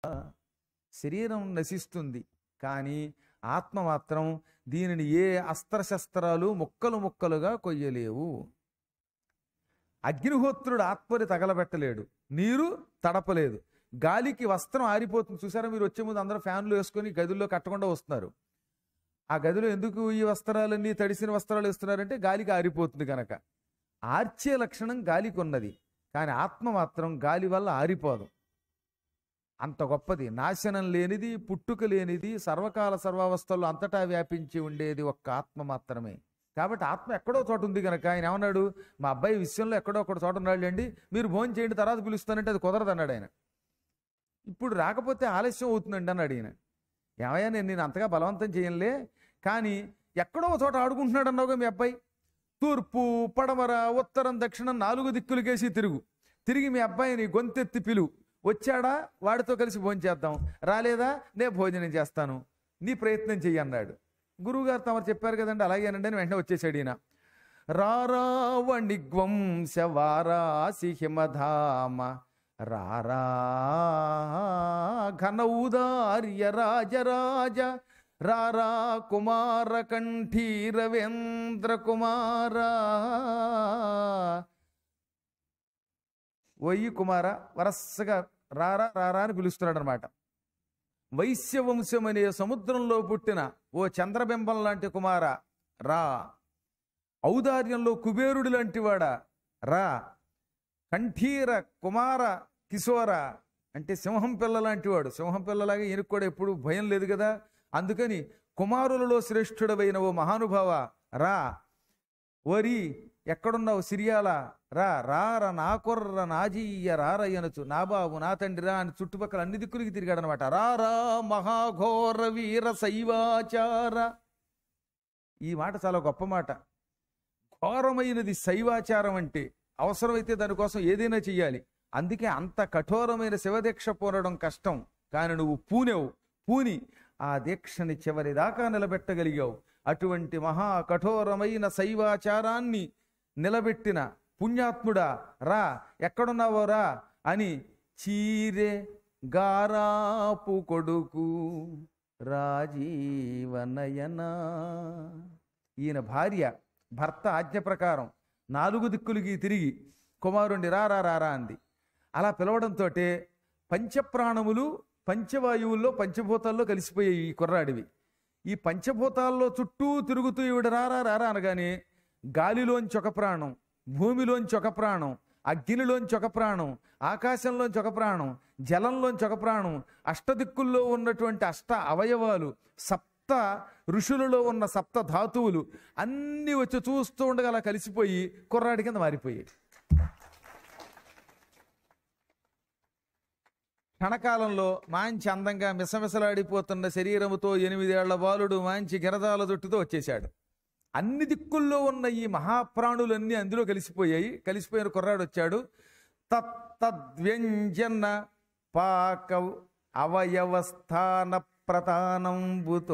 శరీరం నశిస్తుంది కానీ ఆత్మ మాత్రం దీనిని ఏ అస్త్రశస్త్రాలు ముక్కలు ముక్కలుగా కొయ్యలేవు అగ్నిహోత్రుడు ఆత్మని తగలబెట్టలేడు నీరు తడపలేదు గాలికి వస్త్రం ఆరిపోతుంది చూసారా మీరు వచ్చే ముందు అందరూ ఫ్యాన్లు వేసుకొని గదుల్లో కట్టకుండా వస్తున్నారు ఆ గదిలో ఎందుకు ఈ వస్త్రాలన్నీ తడిసిన వస్త్రాలు వేస్తున్నారంటే గాలికి ఆరిపోతుంది కనుక ఆర్చే లక్షణం గాలికి ఉన్నది కానీ ఆత్మ మాత్రం గాలి వల్ల ఆరిపోదు అంత గొప్పది నాశనం లేనిది పుట్టుక లేనిది సర్వకాల సర్వావస్థల్లో అంతటా వ్యాపించి ఉండేది ఒక్క ఆత్మ మాత్రమే కాబట్టి ఆత్మ ఎక్కడో చోట ఉంది కనుక ఆయన ఏమన్నాడు మా అబ్బాయి విషయంలో ఎక్కడో ఒక చోట ఉన్నాడు అండి మీరు భోజనం చేయండి తర్వాత పిలుస్తానంటే అది కుదరదు అన్నాడు ఆయన ఇప్పుడు రాకపోతే ఆలస్యం అవుతుందండి అన్నాడు ఈయన ఏమయ్యా నేను నేను అంతగా బలవంతం చేయనులే కానీ ఎక్కడో ఒక చోట ఆడుకుంటున్నాడు అన్నావుగా మీ అబ్బాయి తూర్పు పడమర ఉత్తరం దక్షిణం నాలుగు దిక్కులకేసి తిరుగు తిరిగి మీ అబ్బాయిని గొంతెత్తి పిలువు వచ్చాడా వాడితో కలిసి భోజనం చేద్దాం రాలేదా నే భోజనం చేస్తాను నీ ప్రయత్నం చెయ్యి అన్నాడు గురువుగారు తమరు చెప్పారు కదండి అలాగేనండి అని వెంటనే వచ్చేసాడు ఈయన రారావణిగ్వంశ వారాసి హిమధామ రారా ఘనౌదార్య రాజరాజ రారా కుమార కంఠీ రవేంద్ర కుమారా వయ్యి కుమార వరసగా రారా రారా అని పిలుస్తున్నాడు అనమాట వైశ్యవంశం అనే సముద్రంలో పుట్టిన ఓ చంద్రబింబం లాంటి కుమార రా ఔదార్యంలో కుబేరుడు లాంటి వాడా రా కంఠీర కుమార కిశోర అంటే సింహం పిల్ల లాంటి వాడు సింహం పిల్లలాగా ఈయనకు కూడా ఎప్పుడు భయం లేదు కదా అందుకని కుమారులలో శ్రేష్ఠుడవైన ఓ మహానుభావ రా ఓరి ఎక్కడున్నావు సిరియాల రా రార నా కొర్ర నాజీయ రారయ్యనచు నా బాబు నా తండ్రి రా అని చుట్టుపక్కల అన్ని దిక్కులకి తిరిగాడు అనమాట రా రా మహాఘోర వీర శైవాచార ఈ మాట చాలా గొప్ప మాట ఘోరమైనది శైవాచారం అంటే అవసరమైతే దానికోసం ఏదైనా చెయ్యాలి అందుకే అంత కఠోరమైన శివదీక్ష పూనడం కష్టం కానీ నువ్వు పూనెవు పూని ఆ దీక్షని చివరి దాకా నిలబెట్టగలిగావు అటువంటి మహా కఠోరమైన శైవాచారాన్ని నిలబెట్టిన పుణ్యాత్ముడా రా ఎక్కడున్నావో రా అని చీరె గారాపు కొడుకు రాజీవనయనా ఈయన భార్య భర్త ఆజ్ఞ ప్రకారం నాలుగు దిక్కులకి తిరిగి కుమారుణ్ణి రా రా రా రా అంది అలా పిలవడంతో పంచప్రాణములు పంచవాయువుల్లో పంచభూతాల్లో కలిసిపోయాయి ఈ కుర్రాడివి ఈ పంచభూతాల్లో చుట్టూ తిరుగుతూ ఈవిడ రారా రారా అనగానే గాలిలోంచి ఒక ప్రాణం భూమిలోంచి ఒక ప్రాణం అగ్నిలోంచి ఒక ప్రాణం ఆకాశంలోంచి ఒక ప్రాణం జలంలోంచి ఒక ప్రాణం అష్టదిక్కుల్లో ఉన్నటువంటి అష్ట అవయవాలు సప్త ఋషులలో ఉన్న సప్త ధాతువులు అన్నీ వచ్చి చూస్తూ ఉండగా అలా కలిసిపోయి కుర్రాడి కింద మారిపోయాయి క్షణకాలంలో మాంచి అందంగా మిసమిసలాడిపోతున్న శరీరముతో ఎనిమిదేళ్ల బాలుడు మాంచి గిరదాల జుట్టుతో వచ్చేశాడు అన్ని దిక్కుల్లో ఉన్న ఈ మహాప్రాణులన్నీ అందులో కలిసిపోయాయి కలిసిపోయిన కుర్రాడు వచ్చాడు తత్తద్వ్యంజన పాక అవయవస్థాన ప్రతానంబుతో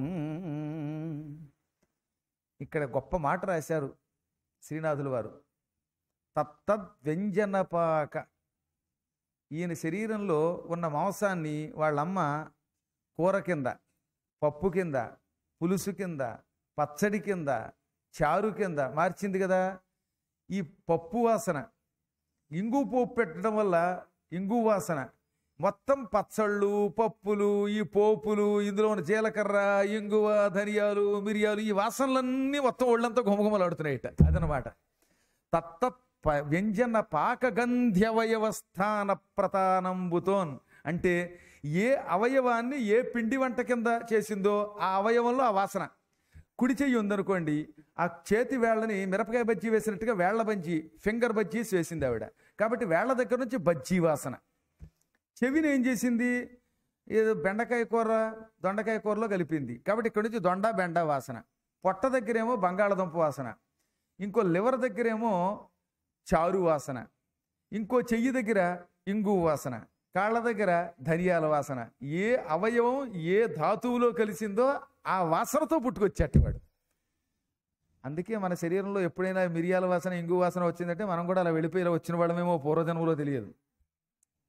ఇక్కడ గొప్ప మాట రాశారు శ్రీనాథుల వారు తత్తద్వ్యంజన పాక ఈయన శరీరంలో ఉన్న మాంసాన్ని వాళ్ళమ్మ కూర కింద పప్పు కింద పులుసు కింద పచ్చడి కింద చారు కింద మార్చింది కదా ఈ పప్పు వాసన ఇంగు పోపు పెట్టడం వల్ల ఇంగు వాసన మొత్తం పచ్చళ్ళు పప్పులు ఈ పోపులు ఇందులో ఉన్న జీలకర్ర ఇంగువ ధనియాలు మిరియాలు ఈ వాసనలన్నీ మొత్తం ఒళ్ళంతా గుమగుమలాడుతున్నాయట అదనమాట తత్త ప- వ్యంజన పాకగంధ్యవయవస్థాన ప్రతానంబుతోన్ అంటే ఏ అవయవాన్ని ఏ పిండి వంట కింద చేసిందో ఆ అవయవంలో ఆ వాసన కుడి చెయ్యి ఉందనుకోండి ఆ చేతి వేళ్ళని మిరపకాయ బజ్జీ వేసినట్టుగా వేళ్ల బజ్జీ ఫింగర్ బజ్జీస్ వేసింది ఆవిడ కాబట్టి వేళ్ల దగ్గర నుంచి బజ్జీ వాసన చెవిని ఏం చేసింది ఏదో బెండకాయ కూర దొండకాయ కూరలో కలిపింది కాబట్టి ఇక్కడ నుంచి దొండ బెండ వాసన పొట్ట దగ్గరేమో బంగాళదుంప వాసన ఇంకో లివర్ దగ్గరేమో చారు వాసన ఇంకో చెయ్యి దగ్గర ఇంగు వాసన కాళ్ళ దగ్గర ధనియాల వాసన ఏ అవయవం ఏ ధాతువులో కలిసిందో ఆ వాసనతో పుట్టుకొచ్చేటవాడు అందుకే మన శరీరంలో ఎప్పుడైనా మిరియాల వాసన ఇంగు వాసన వచ్చిందంటే మనం కూడా అలా వెళ్ళిపోయి ఇలా వచ్చిన వాళ్ళమేమో పూర్వజన్మలో తెలియదు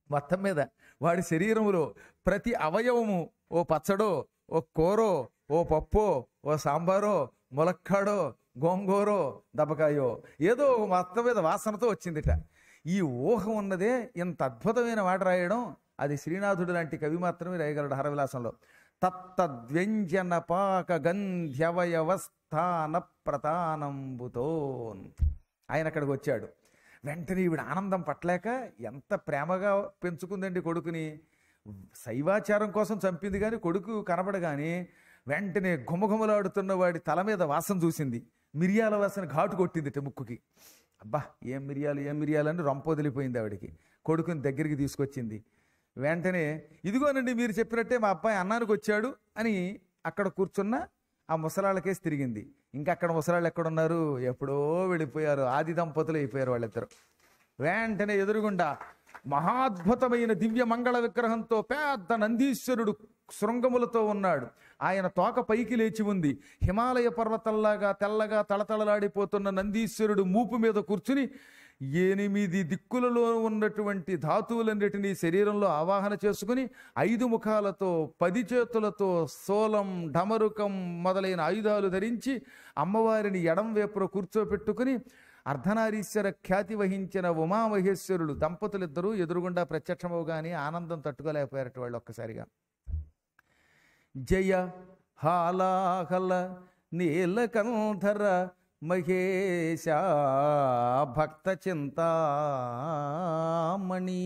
మొత్తం మీద వాడి శరీరములో ప్రతి అవయవము ఓ పచ్చడో ఓ కూరో ఓ పప్పో ఓ సాంబారో ములక్కాడో గోంగూరో దబ్బకాయో ఏదో ఒక మొత్తం మీద వాసనతో వచ్చిందిట ఈ ఊహ ఉన్నదే ఇంత అద్భుతమైన మాట రాయడం అది శ్రీనాథుడు లాంటి కవి మాత్రమే రాయగలడు హరవిలాసంలో తత్తద్వ్యంజన పాక గంధ్యవయవస్థాన ప్రతానంబుతో ఆయన అక్కడికి వచ్చాడు వెంటనే ఈవిడ ఆనందం పట్టలేక ఎంత ప్రేమగా పెంచుకుందండి కొడుకుని శైవాచారం కోసం చంపింది కానీ కొడుకు కనబడగానే వెంటనే గుమగుమలాడుతున్న వాడి తల మీద వాసన చూసింది మిరియాల వాసన ఘాటు కొట్టింది ముక్కుకి అబ్బా ఏం మిరియాలు ఏం మిరియాలు అని రొంప వదిలిపోయింది ఆవిడికి కొడుకుని దగ్గరికి తీసుకొచ్చింది వెంటనే ఇదిగోనండి మీరు చెప్పినట్టే మా అబ్బాయి అన్నానికి వచ్చాడు అని అక్కడ కూర్చున్న ఆ ముసలాళ్ళకేసి తిరిగింది ఇంకా అక్కడ ముసలాళ్ళు ఎక్కడున్నారు ఎప్పుడో వెళ్ళిపోయారు ఆది దంపతులు అయిపోయారు వాళ్ళిద్దరు వెంటనే ఎదురుగుండా మహాద్భుతమైన దివ్య మంగళ విగ్రహంతో పెద్ద నందీశ్వరుడు శృంగములతో ఉన్నాడు ఆయన తోక పైకి లేచి ఉంది హిమాలయ పర్వతంలాగా తెల్లగా తళతళలాడిపోతున్న నందీశ్వరుడు మూపు మీద కూర్చుని ఎనిమిది దిక్కులలో ఉన్నటువంటి ధాతువులన్నిటినీ శరీరంలో ఆవాహన చేసుకుని ఐదు ముఖాలతో పది చేతులతో సోలం ఢమరుకం మొదలైన ఆయుధాలు ధరించి అమ్మవారిని ఎడం వేపున కూర్చోపెట్టుకుని అర్ధనారీశ్వర ఖ్యాతి వహించిన ఉమామహేశ్వరుడు దంపతులిద్దరూ ఎదురుగుండా ప్రత్యక్షమవుగానే ఆనందం తట్టుకోలేకపోయారట వాళ్ళు ఒక్కసారిగా జయ హాలాహల నీలకంధర మహేశ భక్త చింతామణి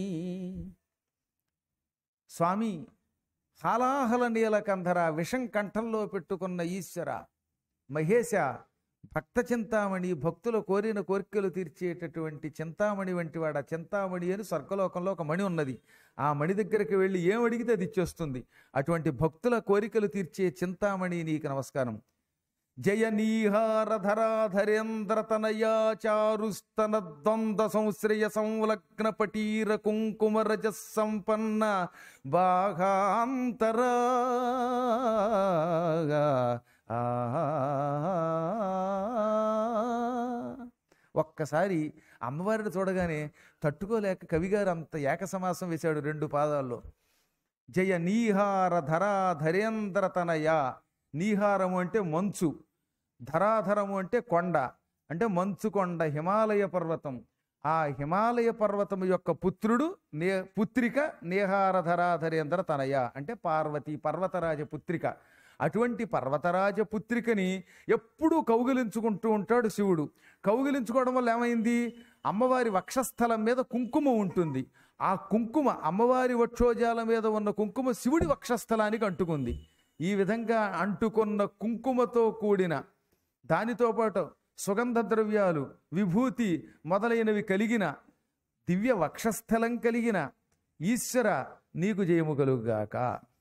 స్వామి హాలాహల నీలకంధర విషం కంఠంలో పెట్టుకున్న ఈశ్వర మహేశ భక్త చింతామణి భక్తుల కోరిన కోరికలు తీర్చేటటువంటి చింతామణి వంటి వాడ చింతామణి అని స్వర్గలోకంలో ఒక మణి ఉన్నది ఆ మణి దగ్గరికి వెళ్ళి ఏం అడిగితే అది ఇచ్చేస్తుంది అటువంటి భక్తుల కోరికలు తీర్చే చింతామణి నీకు నమస్కారం జయ నీహారధరాధరేంద్ర తనయా చారుస్తన ద్వంద్వ సంశ్రయ సంలగ్న పటీర కుంకుమ రజ సంపన్న బాఘాంతరా ఒక్కసారి అమ్మవారిని చూడగానే తట్టుకోలేక కవిగారు అంత ఏక సమాసం వేశాడు రెండు పాదాల్లో జయ నీహార ధరా ధరేంద్ర తనయ నీహారము అంటే మంచు ధరాధరము అంటే కొండ అంటే మంచు కొండ హిమాలయ పర్వతం ఆ హిమాలయ పర్వతం యొక్క పుత్రుడు నే పుత్రిక నేహారధరాధరేంద్ర తనయ అంటే పార్వతి పర్వతరాజ పుత్రిక అటువంటి పర్వతరాజ పుత్రికని ఎప్పుడూ కౌగిలించుకుంటూ ఉంటాడు శివుడు కౌగిలించుకోవడం వల్ల ఏమైంది అమ్మవారి వక్షస్థలం మీద కుంకుమ ఉంటుంది ఆ కుంకుమ అమ్మవారి వక్షోజాల మీద ఉన్న కుంకుమ శివుడి వక్షస్థలానికి అంటుకుంది ఈ విధంగా అంటుకున్న కుంకుమతో కూడిన దానితో పాటు సుగంధ ద్రవ్యాలు విభూతి మొదలైనవి కలిగిన దివ్య వక్షస్థలం కలిగిన ఈశ్వర నీకు జయము కలుగుగాక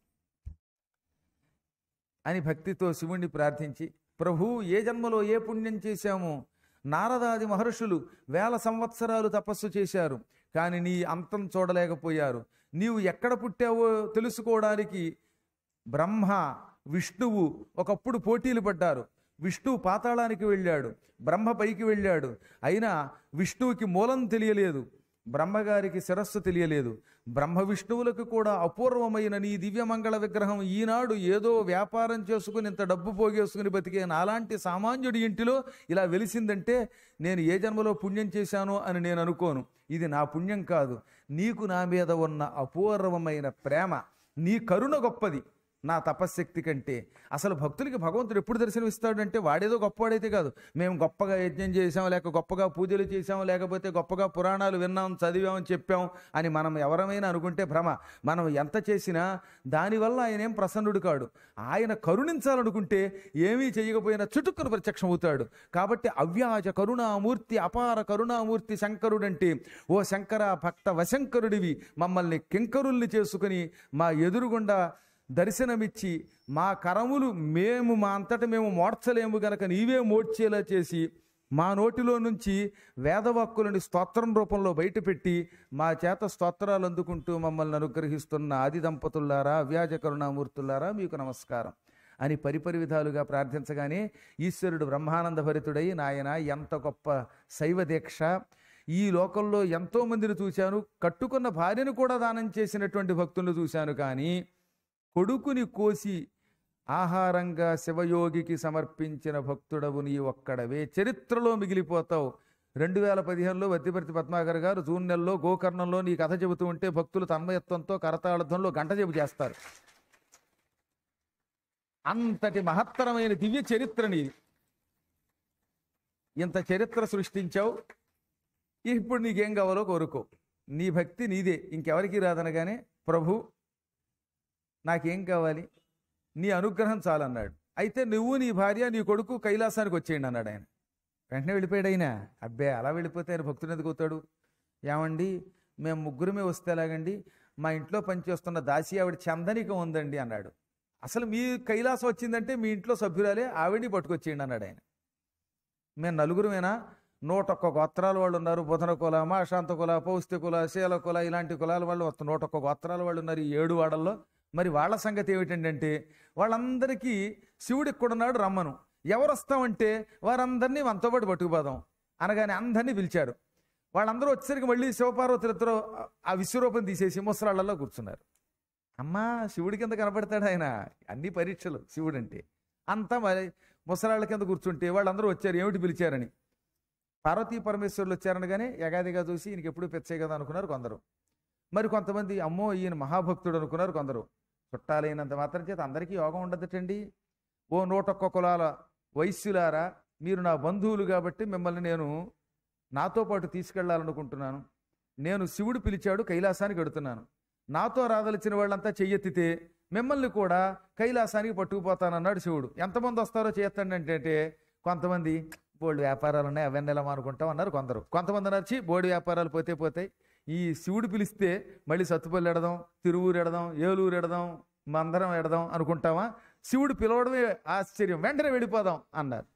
అని భక్తితో శివుణ్ణి ప్రార్థించి ప్రభు ఏ జన్మలో ఏ పుణ్యం చేశామో నారదాది మహర్షులు వేల సంవత్సరాలు తపస్సు చేశారు కానీ నీ అంతం చూడలేకపోయారు నీవు ఎక్కడ పుట్టావో తెలుసుకోవడానికి బ్రహ్మ విష్ణువు ఒకప్పుడు పోటీలు పడ్డారు విష్ణువు పాతాళానికి వెళ్ళాడు బ్రహ్మ పైకి వెళ్ళాడు అయినా విష్ణువుకి మూలం తెలియలేదు బ్రహ్మగారికి శిరస్సు తెలియలేదు బ్రహ్మ విష్ణువులకు కూడా అపూర్వమైన నీ దివ్యమంగళ విగ్రహం ఈనాడు ఏదో వ్యాపారం చేసుకుని ఇంత డబ్బు పోగేసుకుని బతికే నాలాంటి సామాన్యుడి ఇంటిలో ఇలా వెలిసిందంటే నేను ఏ జన్మలో పుణ్యం చేశానో అని నేను అనుకోను ఇది నా పుణ్యం కాదు నీకు నా మీద ఉన్న అపూర్వమైన ప్రేమ నీ కరుణ గొప్పది నా తపశ్శక్తి కంటే అసలు భక్తులకి భగవంతుడు ఎప్పుడు దర్శనమిస్తాడు అంటే వాడేదో గొప్పవాడైతే కాదు మేము గొప్పగా యజ్ఞం చేసాం లేక గొప్పగా పూజలు చేసాం లేకపోతే గొప్పగా పురాణాలు విన్నాం చదివాం చెప్పాం అని మనం ఎవరమైనా అనుకుంటే భ్రమ మనం ఎంత చేసినా దానివల్ల ఆయన ఏం ప్రసన్నుడు కాడు ఆయన కరుణించాలనుకుంటే ఏమీ చేయకపోయినా చుట్టుకుని ప్రత్యక్షం అవుతాడు కాబట్టి అవ్యాజ కరుణామూర్తి అపార కరుణామూర్తి శంకరుడంటే ఓ శంకర భక్త వశంకరుడివి మమ్మల్ని కింకరుల్ని చేసుకుని మా ఎదురుగుండా దర్శనమిచ్చి మా కరములు మేము మా అంతట మేము మోడ్చలేము గనక నీవే మోడ్చేలా చేసి మా నోటిలో నుంచి వేదవాక్కులని స్తోత్రం రూపంలో బయటపెట్టి మా చేత స్తోత్రాలు అందుకుంటూ మమ్మల్ని అనుగ్రహిస్తున్న ఆది దంపతులారా వ్యాజ కరుణామూర్తులారా మీకు నమస్కారం అని పరిపరి విధాలుగా ప్రార్థించగానే ఈశ్వరుడు బ్రహ్మానంద భరితుడై నాయన ఎంత గొప్ప శైవ దీక్ష ఈ లోకంలో ఎంతో మందిని చూశాను కట్టుకున్న భార్యను కూడా దానం చేసినటువంటి భక్తులను చూశాను కానీ కొడుకుని కోసి ఆహారంగా శివయోగికి సమర్పించిన భక్తుడవు నీ ఒక్కడవే చరిత్రలో మిగిలిపోతావు రెండు వేల పదిహేనులో వద్దిపర్తి పద్మాకర్ గారు జూన్ నెలలో గోకర్ణంలో నీ కథ చెబుతూ ఉంటే భక్తులు తన్మయత్వంతో కరతాళధ్వంలో గంట చెబు చేస్తారు అంతటి మహత్తరమైన దివ్య చరిత్ర నీది ఇంత చరిత్ర సృష్టించావు ఇప్పుడు నీకేం కావాలో కోరుకో నీ భక్తి నీదే ఇంకెవరికి రాదనగానే ప్రభు నాకేం కావాలి నీ అనుగ్రహం చాలన్నాడు అయితే నువ్వు నీ భార్య నీ కొడుకు కైలాసానికి వచ్చేయండి అన్నాడు ఆయన వెంటనే వెళ్ళిపోయాడు ఆయన అబ్బే అలా వెళ్ళిపోతే ఆయన భక్తుని ఎందుకు అవుతాడు ఏమండి మేము ముగ్గురమే వస్తే ఎలాగండి మా ఇంట్లో పనిచేస్తున్న దాసి ఆవిడ చందనిక ఉందండి అన్నాడు అసలు మీ కైలాసం వచ్చిందంటే మీ ఇంట్లో సభ్యురాలే ఆవిడ్ని పట్టుకొచ్చేయండి అన్నాడు ఆయన మేము నలుగురమేనా నూట ఒక్క గోత్రాల వాళ్ళు ఉన్నారు బుధన కుల మాశాంత కుల పౌస్తి కుల శీల కుల ఇలాంటి కులాల వాళ్ళు వస్తు నూట ఒక్క గోత్రాల వాళ్ళు ఉన్నారు ఈ ఏడు వాడల్లో మరి వాళ్ళ సంగతి ఏమిటంటే వాళ్ళందరికీ శివుడు ఎక్కడున్నాడు రమ్మను ఎవరు వస్తామంటే వారందరినీ మనతో పాటు పట్టుకుపోదాం అనగానే అందరినీ పిలిచారు వాళ్ళందరూ వచ్చేసరికి మళ్ళీ శివపార్వతులిద్దరూ ఆ విశ్వరూపం తీసేసి ముసలాళ్ళల్లో కూర్చున్నారు అమ్మా శివుడి కింద కనపడతాడు ఆయన అన్ని పరీక్షలు శివుడు అంటే అంతా మరి ముసలాళ్ళ కింద కూర్చుంటే వాళ్ళందరూ వచ్చారు ఏమిటి పిలిచారని పార్వతీ పరమేశ్వరులు వచ్చారనగానే యగాదిగా చూసి ఈయనకి ఎప్పుడు పెచ్చే కదా అనుకున్నారు కొందరు మరి కొంతమంది అమ్మో ఈయన మహాభక్తుడు అనుకున్నారు కొందరు చుట్టాలైనంత మాత్రం చేత అందరికీ యోగం ఉండదటండి ఓ నూటొక్క కులాల వైశ్యులారా మీరు నా బంధువులు కాబట్టి మిమ్మల్ని నేను నాతో పాటు తీసుకెళ్లాలనుకుంటున్నాను నేను శివుడు పిలిచాడు కైలాసానికి వెడుతున్నాను నాతో రాదలిచిన వాళ్ళంతా చెయ్యెత్తితే మిమ్మల్ని కూడా కైలాసానికి పట్టుకుపోతానన్నాడు శివుడు ఎంతమంది వస్తారో చేస్తాడంటే అంటే కొంతమంది బోల్డ్ వ్యాపారాలు ఉన్నాయి అవన్నీ ఎలా అనుకుంటాం అన్నారు కొందరు కొంతమంది నచ్చి బోడి వ్యాపారాలు పోతే పోతాయి ఈ శివుడు పిలిస్తే మళ్ళీ సత్తుపల్లి ఎడదాం తిరువూరు ఎడదాం ఏలూరు ఎడదాం మందరం ఎడదాం అనుకుంటామా శివుడు పిలవడమే ఆశ్చర్యం వెంటనే వెళ్ళిపోదాం అన్నారు